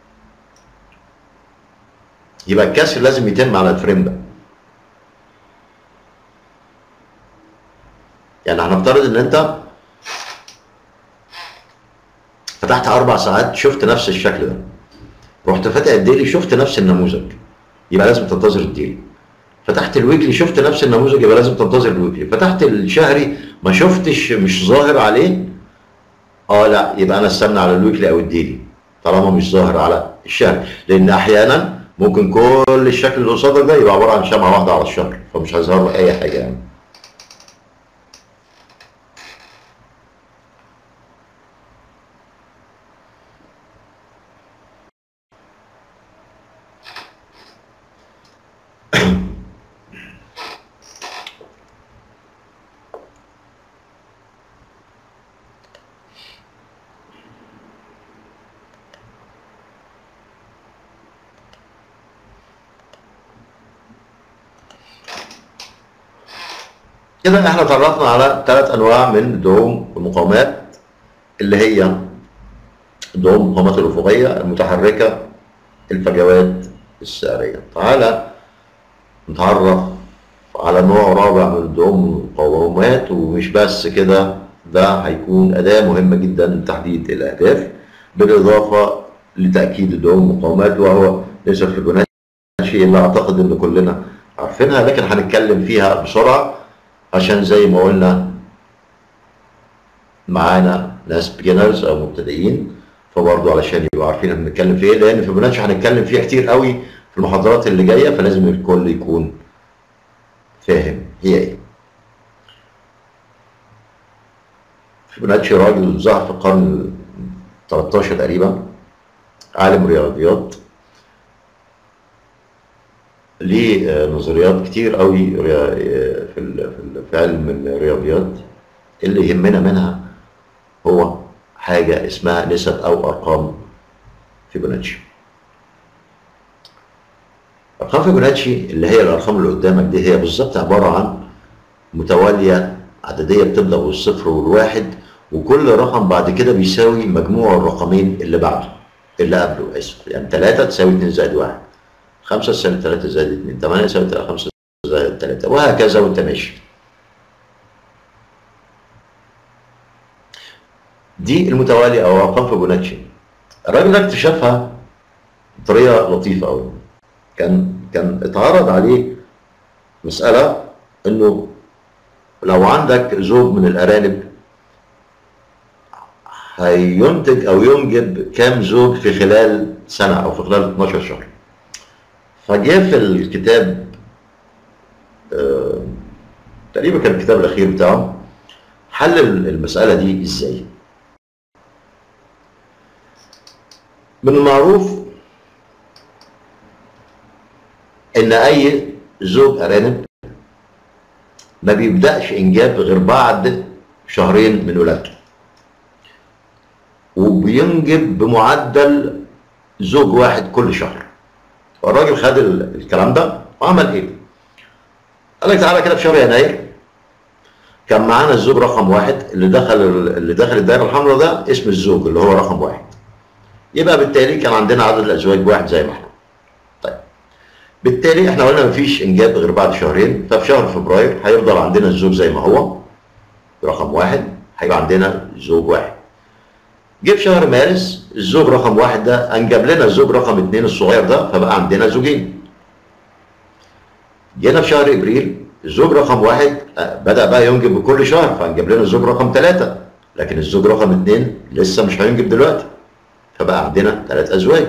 يبقى الكسر لازم يتم على الفريم ده يعني هنفترض ان انت فتحت اربع ساعات شفت نفس الشكل ده رحت فاتح الديلي شفت نفس النموذج يبقى لازم تنتظر الديلي فتحت الويكلي شفت نفس النموذج يبقى لازم تنتظر الويكلي فتحت الشهري ما شفتش مش ظاهر عليه اه لا يبقى انا استنى على الويكلي او الديلي طالما مش ظاهر على الشهر لان احيانا ممكن كل الشكل اللي قصادك ده يبقى عباره عن شمعه واحده على الشهر فمش هيظهر له اي حاجه يعني كده احنا تعرفنا على ثلاث انواع من الدعوم والمقاومات اللي هي الدعوم المقاومات الافقيه المتحركه الفجوات السعريه تعالى نتعرف على نوع رابع من الدعوم والمقاومات ومش بس كده ده هيكون اداه مهمه جدا لتحديد الاهداف بالاضافه لتاكيد الدعوم والمقاومات وهو ليس الفيبوناتشي اللي اعتقد ان كلنا عارفينها لكن هنتكلم فيها بسرعه عشان زي ما قلنا معانا ناس بيجنرز او مبتدئين فبرضه علشان يبقوا عارفين احنا بنتكلم في ايه لان فيبوناتشي هنتكلم فيها كتير قوي في المحاضرات اللي جايه فلازم الكل يكون فاهم هي ايه فيبوناتشي راجل ظهر في القرن 13 تقريبا عالم رياضيات ليه آه، نظريات كتير قوي ريا- آه، في ال- في ال- في علم الرياضيات اللي يهمنا منها هو حاجة اسمها نسب أو أرقام فيبوناتشي أرقام فيبوناتشي اللي هي الأرقام اللي قدامك دي هي بالظبط عبارة عن متوالية عددية بتبدأ بالصفر والواحد وكل رقم بعد كده بيساوي مجموع الرقمين اللي بعده اللي قبله آسف يعني 3 تساوي 2 زائد 1 5 تساوي 3 زائد 2 8 تساوي 5 زائد 3 وهكذا وأنت ماشي دي المتوالية أو أرقام فيبوناتشي الراجل ده اكتشفها بطريقة لطيفة أوي كان كان اتعرض عليه مسألة إنه لو عندك زوج من الأرانب هينتج أو ينجب كام زوج في خلال سنة أو في خلال 12 شهر فجه في الكتاب آه، تقريبا كان الكتاب الأخير بتاعه حل المسألة دي إزاي؟ من المعروف ان اي زوج ارانب ما بيبداش انجاب غير بعد شهرين من ولادته وبينجب بمعدل زوج واحد كل شهر الراجل خد ال- الكلام ده وعمل ايه قال لك تعالى كده في شهر يناير كان معانا الزوج رقم واحد اللي دخل اللي دخل الدائره الحمراء ده اسم الزوج اللي هو رقم واحد يبقى بالتالي كان عندنا عدد الازواج واحد زي ما احنا طيب بالتالي احنا قلنا مفيش انجاب غير بعد شهرين ففي شهر فبراير هيفضل عندنا الزوج زي ما هو رقم واحد هيبقى عندنا زوج واحد جه في شهر مارس الزوج رقم واحد ده انجب لنا الزوج رقم اثنين الصغير ده فبقى عندنا زوجين جينا في شهر ابريل الزوج رقم واحد آه، بدا بقى ينجب بكل شهر فانجب لنا الزوج رقم ثلاثه لكن الزوج رقم اثنين لسه مش هينجب دلوقتي فبقى عندنا ثلاث ازواج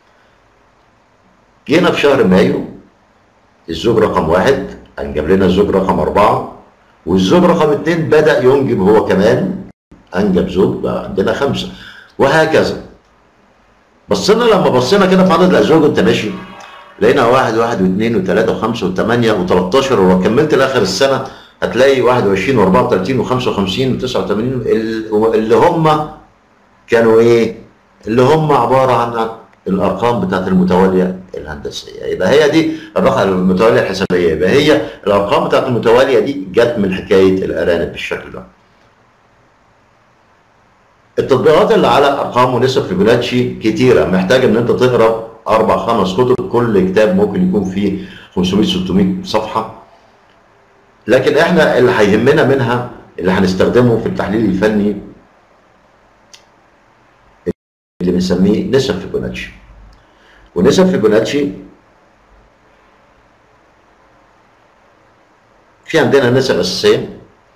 جينا في شهر مايو الزوج رقم واحد انجب لنا الزوج رقم اربعه والزوج رقم اثنين بدا ينجب هو كمان انجب زوج بقى عندنا خمسه وهكذا بصينا لما بصينا كده في عدد الازواج وانت ماشي لقينا واحد واحد واثنين وثلاثه وخمسه وثمانيه و13 ولو كملت لاخر السنه هتلاقي 21 و34 و55 و89 اللي هم كانوا ايه؟ اللي هم عباره عن الارقام بتاعت المتواليه الهندسيه يبقى هي دي الرقم المتواليه الحسابيه يبقى هي الارقام بتاعت المتواليه دي جت من حكايه الارانب بالشكل ده التطبيقات اللي على ارقام ونسب فيبوناتشي كتيره محتاج ان انت تقرا اربع خمس كتب كل كتاب ممكن يكون فيه 500 600 صفحه لكن احنا اللي هيهمنا منها اللي هنستخدمه في التحليل الفني اللي بنسميه نسب فيبوناتشي ونسب فيبوناتشي في عندنا نسب اساسيه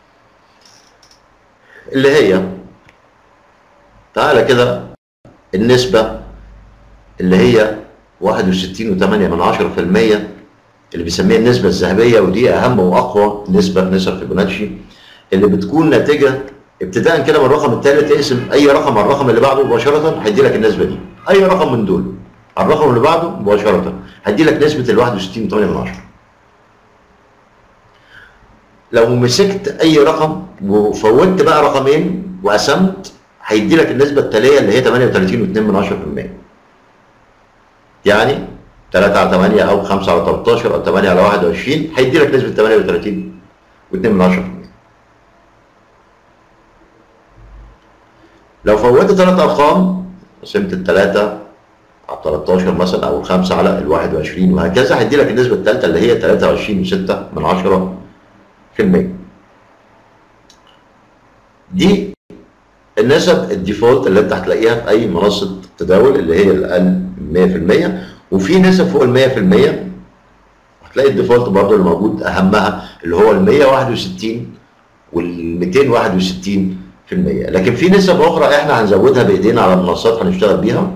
اللي هي تعالى كده النسبة اللي هي 61.8 من 10% اللي بيسميها النسبة الذهبية ودي أهم وأقوى نسبة نسب فيبوناتشي اللي بتكون ناتجة ابتداء كده من الرقم الثالث اقسم أي رقم على الرقم اللي بعده مباشرة هيدي لك النسبة دي أي رقم من دول على الرقم اللي بعده مباشرة هيدي لك نسبة ال 61.8 من 10 لو مسكت أي رقم وفوتت بقى رقمين وقسمت هيدي لك النسبة التالية اللي هي 38.2 من 10% يعني 3 على 8 أو 5 على 13 أو 8 على 21 هيدي لك نسبة 38.2 من 10% لو فوتت ثلاث أرقام قسمت الثلاثة على 13 مثلا أو الخمسة على ال 21 وهكذا هيدي لك النسبة الثالثة اللي هي 23.6 من 10% دي النسب الديفولت اللي انت هتلاقيها في اي منصه تداول اللي هي الاقل من 100% وفي نسب فوق ال 100% هتلاقي الديفولت برضه اللي موجود اهمها اللي هو ال 161 وال 261 في المية لكن في نسب أخرى إحنا هنزودها بإيدينا على منصات هنشتغل بيها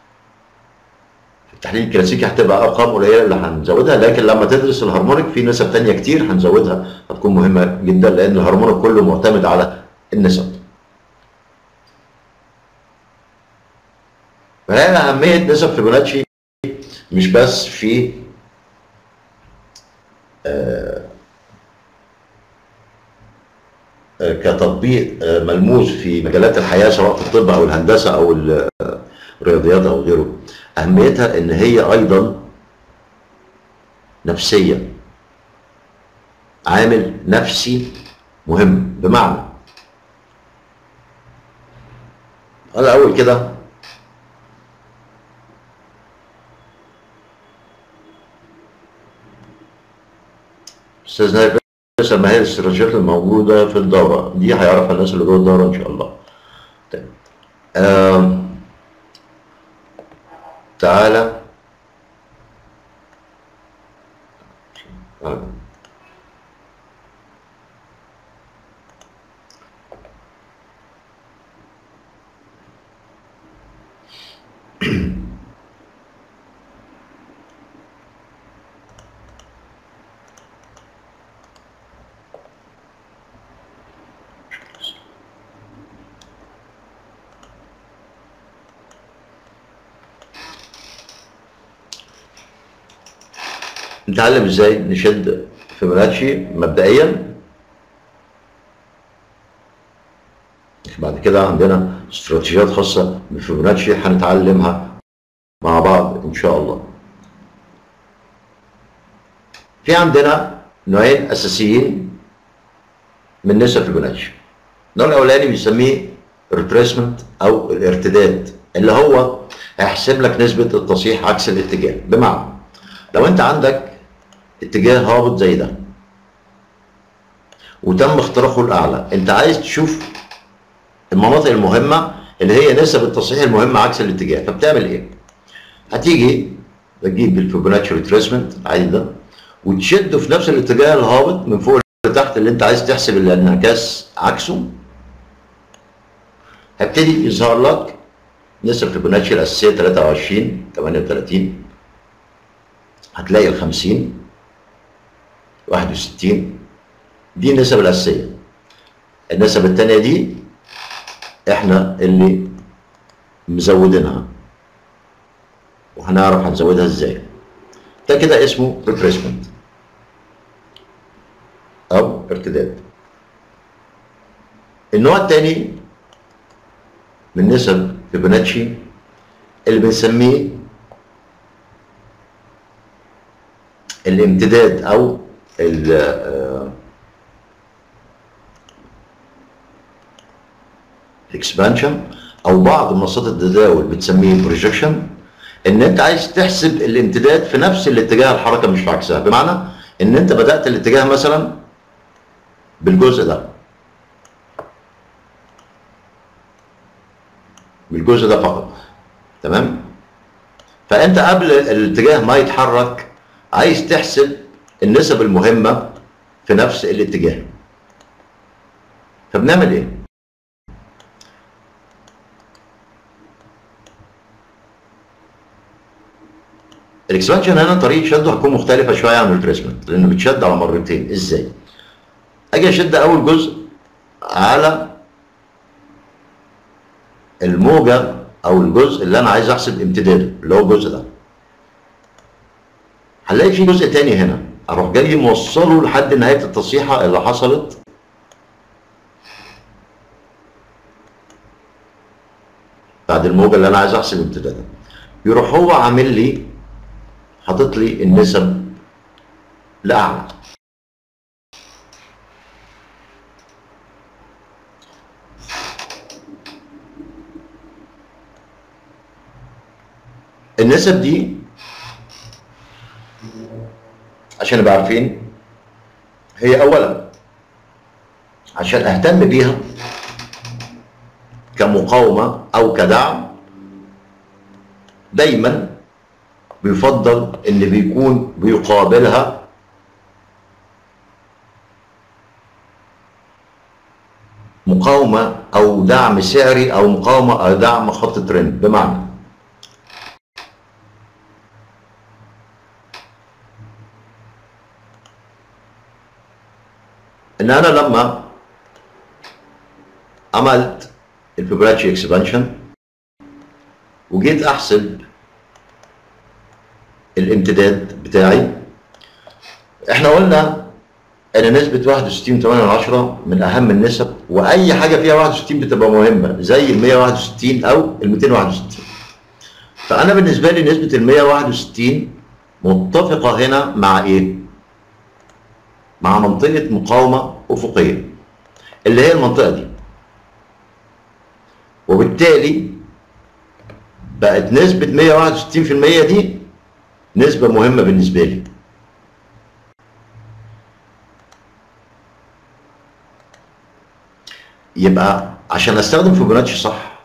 في التحليل الكلاسيكي هتبقى أرقام قليلة اللي هنزودها لكن لما تدرس الهارمونيك في نسب تانية كتير هنزودها هتكون مهمة جدا لأن الهارمونيك كله معتمد على النسب فهنا أهمية نسب فيبوناتشي مش بس في آه، آه، كتطبيق آه، ملموس في مجالات الحياة سواء في الطب أو الهندسة أو ال- آه، الرياضيات أو غيره أهميتها إن هي أيضا نفسية عامل نفسي مهم بمعنى أنا أول كده استاذ نايف بيسأل ما هي الاستراتيجيات الموجودة في الدورة دي هيعرفها الناس اللي جوه الدورة إن شاء الله طيب آم، تعالى آه. نتعلم ازاي نشد فيبوناتشي مبدئيا بعد كده عندنا استراتيجيات خاصة بفيبوناتشي هنتعلمها مع بعض ان شاء الله في عندنا نوعين اساسيين من نسب فيبوناتشي النوع الاولاني بنسميه ريتريسمنت او الارتداد اللي هو هيحسب لك نسبة التصحيح عكس الاتجاه بمعنى لو انت عندك اتجاه هابط زي ده وتم اختراقه الاعلى انت عايز تشوف المناطق المهمه اللي هي نسب التصحيح المهمه عكس الاتجاه فبتعمل ايه هتيجي تجيب الفيبوناتشي ريتريسمنت العادي ده وتشده في نفس الاتجاه الهابط من فوق لتحت اللي انت عايز تحسب الانعكاس عكسه هيبتدي يظهر لك نسب فيبوناتشي الاساسيه 23 38 هتلاقي ال 50 61 دي النسب الأساسية النسب التانية دي احنا اللي مزودينها وهنعرف هنزودها ازاي ده كده اسمه retracement او ارتداد النوع الثاني من نسب فيبوناتشي اللي بنسميه الامتداد او ال الاكسبانشن او بعض منصات التداول بتسميه بروجكشن ان انت عايز تحسب الامتداد في نفس الاتجاه الحركه مش في عكسها بمعنى ان انت بدات الاتجاه مثلا بالجزء ده بالجزء ده فقط تمام فانت قبل الاتجاه ما يتحرك عايز تحسب النسب المهمه في نفس الاتجاه فبنعمل ايه الاكسبانشن هنا طريقه شده هتكون مختلفه شويه عن الريتريسمنت لانه بيتشد على مرتين ازاي اجي اشد اول جزء على الموجه او الجزء اللي انا عايز احسب امتداده اللي هو الجزء ده هنلاقي في جزء تاني هنا اروح جاي موصله لحد نهايه التصحيحه اللي حصلت بعد الموجه اللي انا عايز احسب امتدادها يروح هو عامل لي حاطط لي النسب لاعلى النسب دي عشان نبقى عارفين هي اولا عشان اهتم بيها كمقاومه او كدعم دايما بيفضل ان بيكون بيقابلها مقاومه او دعم سعري او مقاومه او دعم خط ترند بمعنى ان انا لما عملت الفيبراتشي اكسبانشن وجيت احسب الامتداد بتاعي احنا قلنا ان نسبة 61.8 من اهم النسب واي حاجة فيها 61 بتبقى مهمة زي ال 161 او ال 261 فانا بالنسبة لي نسبة ال 161 متفقة هنا مع ايه؟ مع منطقة مقاومة افقية اللي هي المنطقة دي وبالتالي بقت نسبة 161% دي نسبة مهمة بالنسبة لي يبقى عشان استخدم فيبوناتشي صح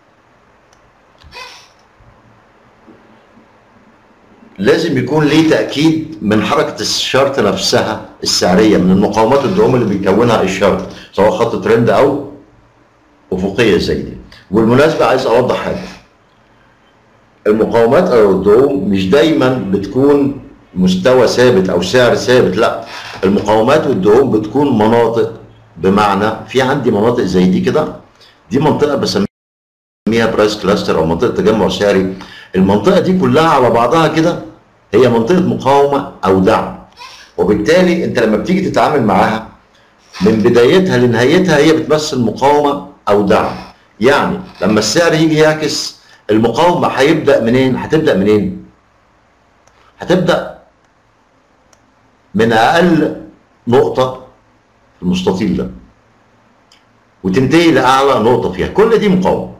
لازم يكون ليه تأكيد من حركة الشرط نفسها السعرية من المقاومات والدعوم اللي بيكونها الشرط سواء خط ترند أو أفقية زي دي والمناسبة عايز أوضح حاجة المقاومات أو الدعوم مش دايما بتكون مستوى ثابت أو سعر ثابت لا المقاومات والدعوم بتكون مناطق بمعنى في عندي مناطق زي دي كده دي منطقة بسميها برايس كلاستر أو منطقة تجمع سعري المنطقة دي كلها على بعضها كده هي منطقة مقاومة أو دعم وبالتالي أنت لما بتيجي تتعامل معاها من بدايتها لنهايتها هي بتمثل مقاومة أو دعم يعني لما السعر يجي يعكس المقاومة هيبدأ منين؟ هتبدأ منين؟ هتبدأ من أقل نقطة في المستطيل ده وتنتهي لأعلى نقطة فيها كل دي مقاومة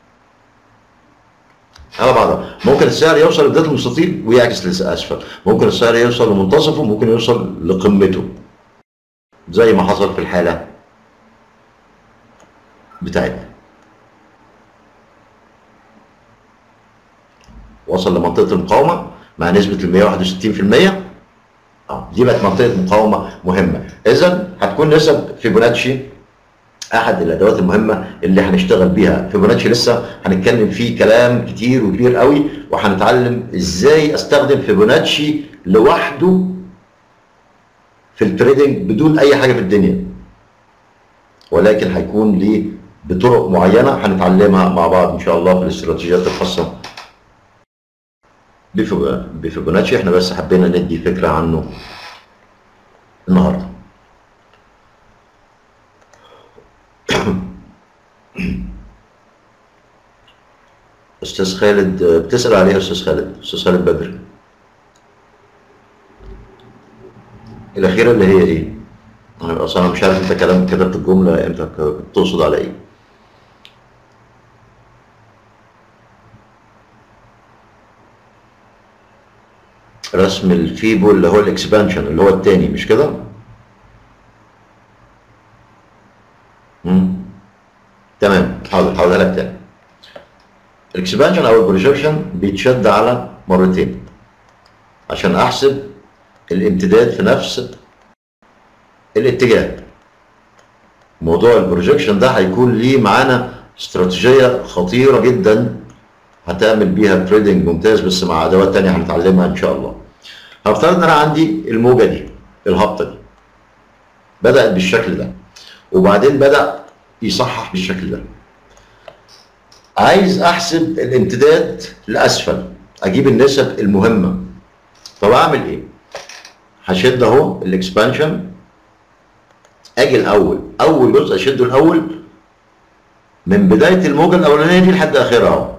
على بعضها ممكن السعر يوصل لبداية المستطيل ويعكس لأسفل ممكن السعر يوصل لمنتصفه ممكن يوصل لقمته زي ما حصل في الحالة بتاعتنا وصل لمنطقة المقاومة مع نسبة ال 161% اه دي بقت منطقة مقاومة مهمة إذا هتكون نسب فيبوناتشي أحد الأدوات المهمة اللي هنشتغل بيها فيبوناتشي لسه هنتكلم فيه كلام كتير وكبير قوي وهنتعلم إزاي أستخدم فيبوناتشي لوحده في التريدنج بدون أي حاجة في الدنيا ولكن هيكون ليه بطرق معينة هنتعلمها مع بعض إن شاء الله في الاستراتيجيات الخاصة بفيبوناتشي احنا بس حبينا ندي فكرة عنه النهارده استاذ خالد بتسأل عليه يا استاذ خالد استاذ خالد بدر الأخيرة اللي هي ايه؟ أنا أصلا مش عارف أنت كلام كتبت الجملة أنت تقصد على إيه؟ رسم الفيبو اللي هو الاكسبانشن اللي هو التاني مش كده؟ مم. تمام حاضر هقولها لك تاني. الاكسبانشن او البروجكشن بيتشد على مرتين عشان احسب الامتداد في نفس الاتجاه. موضوع البروجكشن ده هيكون ليه معانا استراتيجيه خطيره جدا هتعمل بيها تريدنج ممتاز بس مع ادوات تانية هنتعلمها ان شاء الله. هفترض ان انا عندي الموجه دي الهبطه دي بدات بالشكل ده وبعدين بدا يصحح بالشكل ده عايز احسب الامتداد لاسفل اجيب النسب المهمه طب اعمل ايه هشد اهو الاكسبانشن اجي الاول اول جزء اشده الاول من بدايه الموجه الاولانيه دي لحد اخرها اهو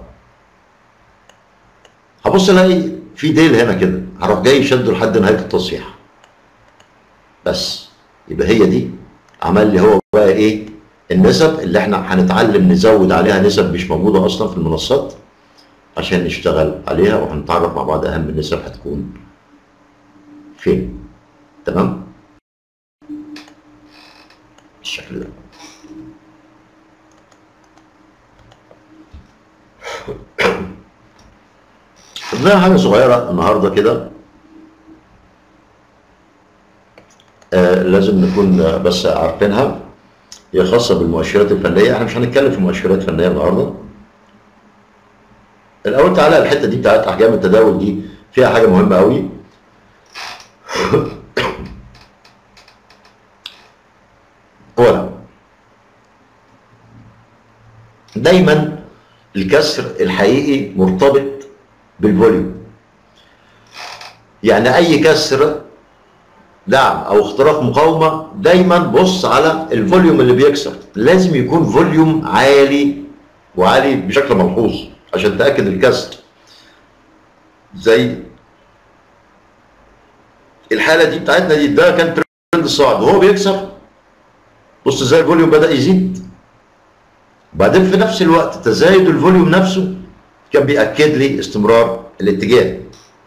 هبص الاقي في ديل هنا كده هروح جاي شده لحد نهايه التصحيح بس يبقى هي دي عمل لي هو بقى ايه النسب اللي احنا هنتعلم نزود عليها نسب مش موجوده اصلا في المنصات عشان نشتغل عليها وهنتعرف مع بعض اهم النسب هتكون فين تمام بالشكل ده خدنا حاجه صغيره النهارده كده آه لازم نكون بس عارفينها هي خاصه بالمؤشرات الفنيه احنا مش هنتكلم في مؤشرات فنيه النهارده الاول تعالى الحته دي بتاعت احجام التداول دي فيها حاجه مهمه قوي اولا دايما الكسر الحقيقي مرتبط بالفوليوم يعني اي كسر دعم او اختراق مقاومه دايما بص على الفوليوم اللي بيكسر لازم يكون فوليوم عالي وعالي بشكل ملحوظ عشان تاكد الكسر زي الحاله دي بتاعتنا دي ده كان ترند الصاعد وهو بيكسر بص ازاي الفوليوم بدا يزيد بعدين في نفس الوقت تزايد الفوليوم نفسه كان بيأكد لي استمرار الاتجاه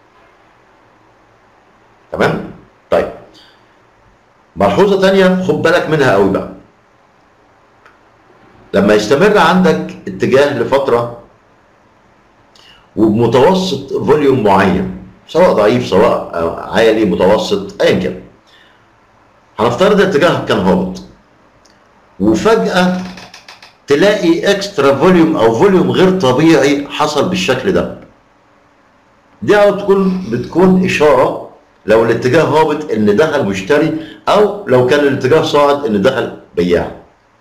تمام طيب ملحوظه تانية خد بالك منها قوي بقى لما يستمر عندك اتجاه لفتره وبمتوسط فوليوم معين سواء ضعيف سواء عالي متوسط ايا كان هنفترض الاتجاه كان هابط وفجاه تلاقي اكسترا فوليوم او فوليوم غير طبيعي حصل بالشكل ده دي على تكون بتكون اشاره لو الاتجاه هابط ان دخل مشتري او لو كان الاتجاه صاعد ان دخل بياع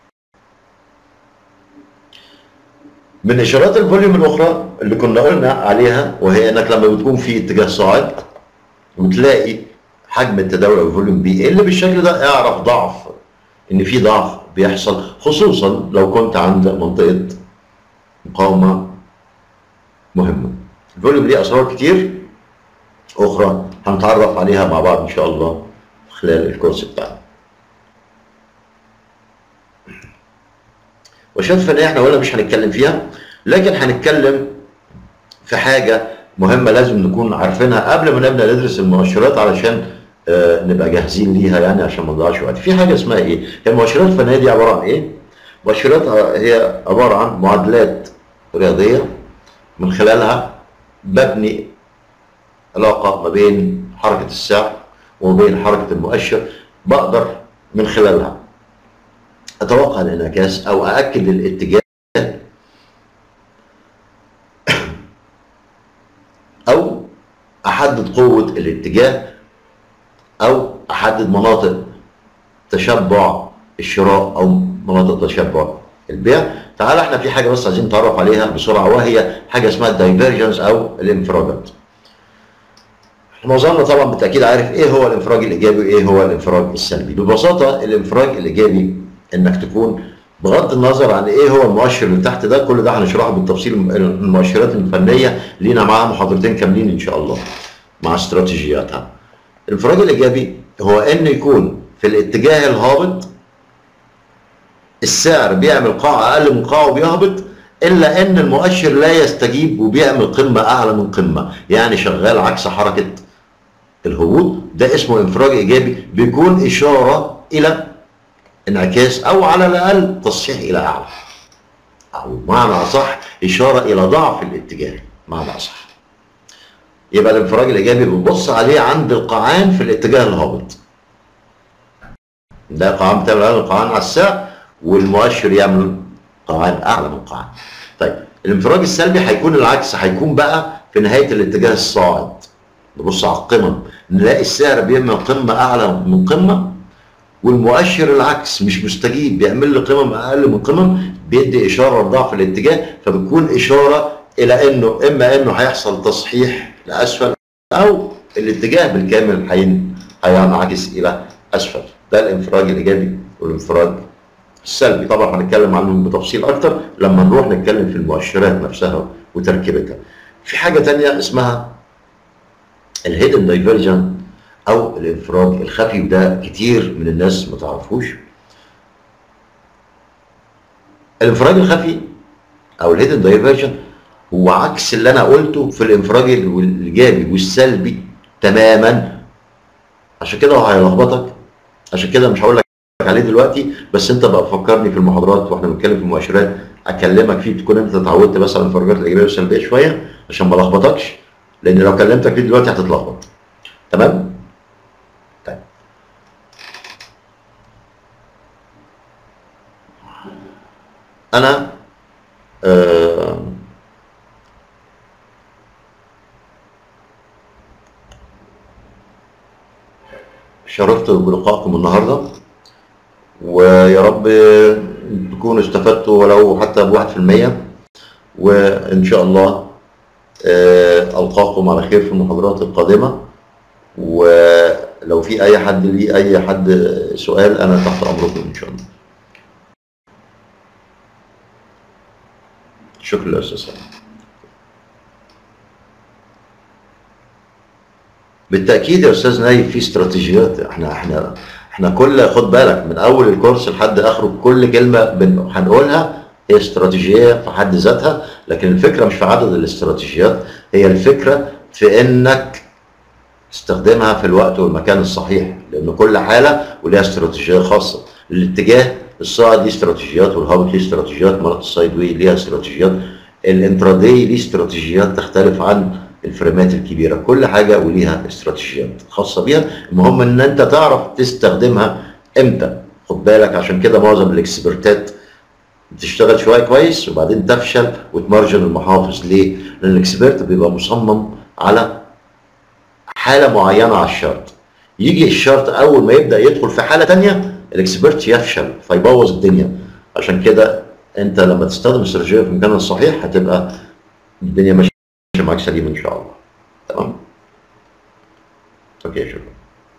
من اشارات الفوليوم الاخرى اللي كنا قلنا عليها وهي انك لما بتكون في اتجاه صاعد وتلاقي حجم التداول او الفوليوم بيقل بالشكل ده اعرف ضعف ان في ضعف بيحصل خصوصا لو كنت عند منطقه مقاومه مهمه الفوليوم ليه اسرار كتير اخرى هنتعرف عليها مع بعض ان شاء الله خلال الكورس بتاعنا وشات فنية احنا قلنا مش هنتكلم فيها لكن هنتكلم في حاجة مهمة لازم نكون عارفينها قبل ما نبدأ ندرس المؤشرات علشان آه نبقى جاهزين ليها يعني عشان ما نضيعش وقت. في حاجة اسمها ايه؟ هي المؤشرات الفنية دي عبارة عن ايه؟ مؤشرات هي عبارة عن معادلات رياضية من خلالها ببني علاقة ما بين حركة السعر وما بين حركة المؤشر بقدر من خلالها اتوقع الانعكاس او ااكد الاتجاه او احدد قوه الاتجاه او احدد مناطق تشبع الشراء او مناطق تشبع البيع تعال احنا في حاجه بس عايزين نتعرف عليها بسرعه وهي حاجه اسمها الدايفرجنس او الانفراجات معظمنا طبعا بالتاكيد عارف ايه هو الانفراج الايجابي وايه هو الانفراج السلبي ببساطه الانفراج الايجابي انك تكون بغض النظر عن ايه هو المؤشر اللي تحت ده كل ده هنشرحه بالتفصيل المؤشرات الفنيه لينا معاها محاضرتين كاملين ان شاء الله مع استراتيجياتها الانفراج الايجابي هو ان يكون في الاتجاه الهابط السعر بيعمل قاع اقل من قاع وبيهبط الا ان المؤشر لا يستجيب وبيعمل قمه اعلى من قمه يعني شغال عكس حركه الهبوط ده اسمه انفراج ايجابي بيكون اشاره الى انعكاس او على الاقل تصحيح الى اعلى او معنى اصح اشاره الى ضعف الاتجاه معنى اصح يبقى الانفراج الايجابي بنبص عليه عند القاعان في الاتجاه الهابط ده قاعان بتعمل القاعان على السعر والمؤشر يعمل قاعان اعلى من قاعان طيب الانفراج السلبي هيكون العكس هيكون بقى في نهايه الاتجاه الصاعد نبص على القمم نلاقي السعر بيعمل قمه اعلى من قمه والمؤشر العكس مش مستجيب بيعمل لي قمم اقل من قمم بيدي اشاره لضعف الاتجاه فبتكون اشاره الى انه اما انه هيحصل تصحيح لاسفل او الاتجاه بالكامل هينعكس الى اسفل ده الانفراج الايجابي والانفراج السلبي طبعا هنتكلم عنهم بتفصيل اكتر لما نروح نتكلم في المؤشرات نفسها وتركيبتها في حاجه تانية اسمها الهيدن دايفرجن او الانفراج الخفي وده كتير من الناس ما تعرفوش الانفراج الخفي او الهيدن دايفرجن هو عكس اللي انا قلته في الانفراج الايجابي والسلبي تماما عشان كده هو هيلخبطك عشان كده مش هقول لك عليه دلوقتي بس انت بقى فكرني في المحاضرات واحنا بنتكلم في المؤشرات اكلمك فيه تكون انت اتعودت بس على الانفراجات الايجابيه والسلبيه شويه عشان ما لخبطكش لان لو كلمتك فيه دلوقتي هتتلخبط تمام طيب انا آه شرفت بلقائكم النهارده ويا رب تكونوا استفدتوا ولو حتى بواحد في المية وإن شاء الله آه، ألقاكم على خير في المحاضرات القادمة ولو في أي حد ليه أي حد سؤال أنا تحت أمركم إن شاء الله شكرا يا أستاذ سامي. بالتأكيد يا أستاذ نايف في استراتيجيات احنا احنا احنا كل خد بالك من أول الكورس لحد آخره كل كلمة بن- هنقولها هي استراتيجية في حد ذاتها لكن الفكرة مش في عدد الاستراتيجيات هي الفكرة في إنك تستخدمها في الوقت والمكان الصحيح لأن كل حالة وليها استراتيجية خاصة الاتجاه الصاعد ليه استراتيجيات والهابط ليه استراتيجيات مناطق السايد واي ليها استراتيجيات الانتراداي ليه استراتيجيات تختلف عن الفريمات الكبيرة كل حاجة وليها استراتيجيات خاصة بيها المهم ان انت تعرف تستخدمها امتى خد بالك عشان كده معظم الاكسبرتات بتشتغل شويه كويس وبعدين تفشل وتمرجن المحافظ ليه؟ لان الاكسبرت بيبقى مصمم على حاله معينه على الشرط يجي الشرط اول ما يبدا يدخل في حاله تانية الاكسبرت يفشل فيبوظ الدنيا عشان كده انت لما تستخدم الاستراتيجيه في مكانها الصحيح هتبقى الدنيا ماشيه معاك سليم ان شاء الله تمام اوكي شكرا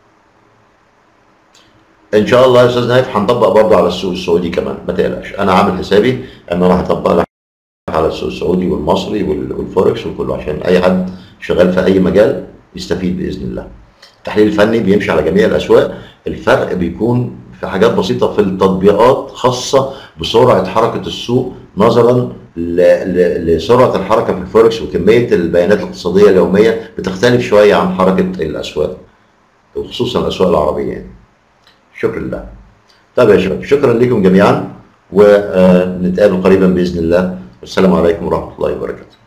ان شاء الله يا استاذ نايف هنطبق برضه على السوق السعودي كمان ما تقلقش انا عامل حسابي ان انا هطبق لك على السوق السعودي والمصري وال- والفوركس وكله عشان اي حد شغال في اي مجال يستفيد باذن الله التحليل الفني بيمشي على جميع الاسواق الفرق بيكون في حاجات بسيطه في التطبيقات خاصه بسرعه حركه السوق نظرا ل- ل- لسرعه الحركه في الفوركس وكميه البيانات الاقتصاديه اليوميه بتختلف شويه عن حركه الاسواق وخصوصا الاسواق العربيه يعني. شكرا لله طيب يا شباب شكرا لكم جميعا ونتقابل قريبا باذن الله والسلام عليكم ورحمه الله وبركاته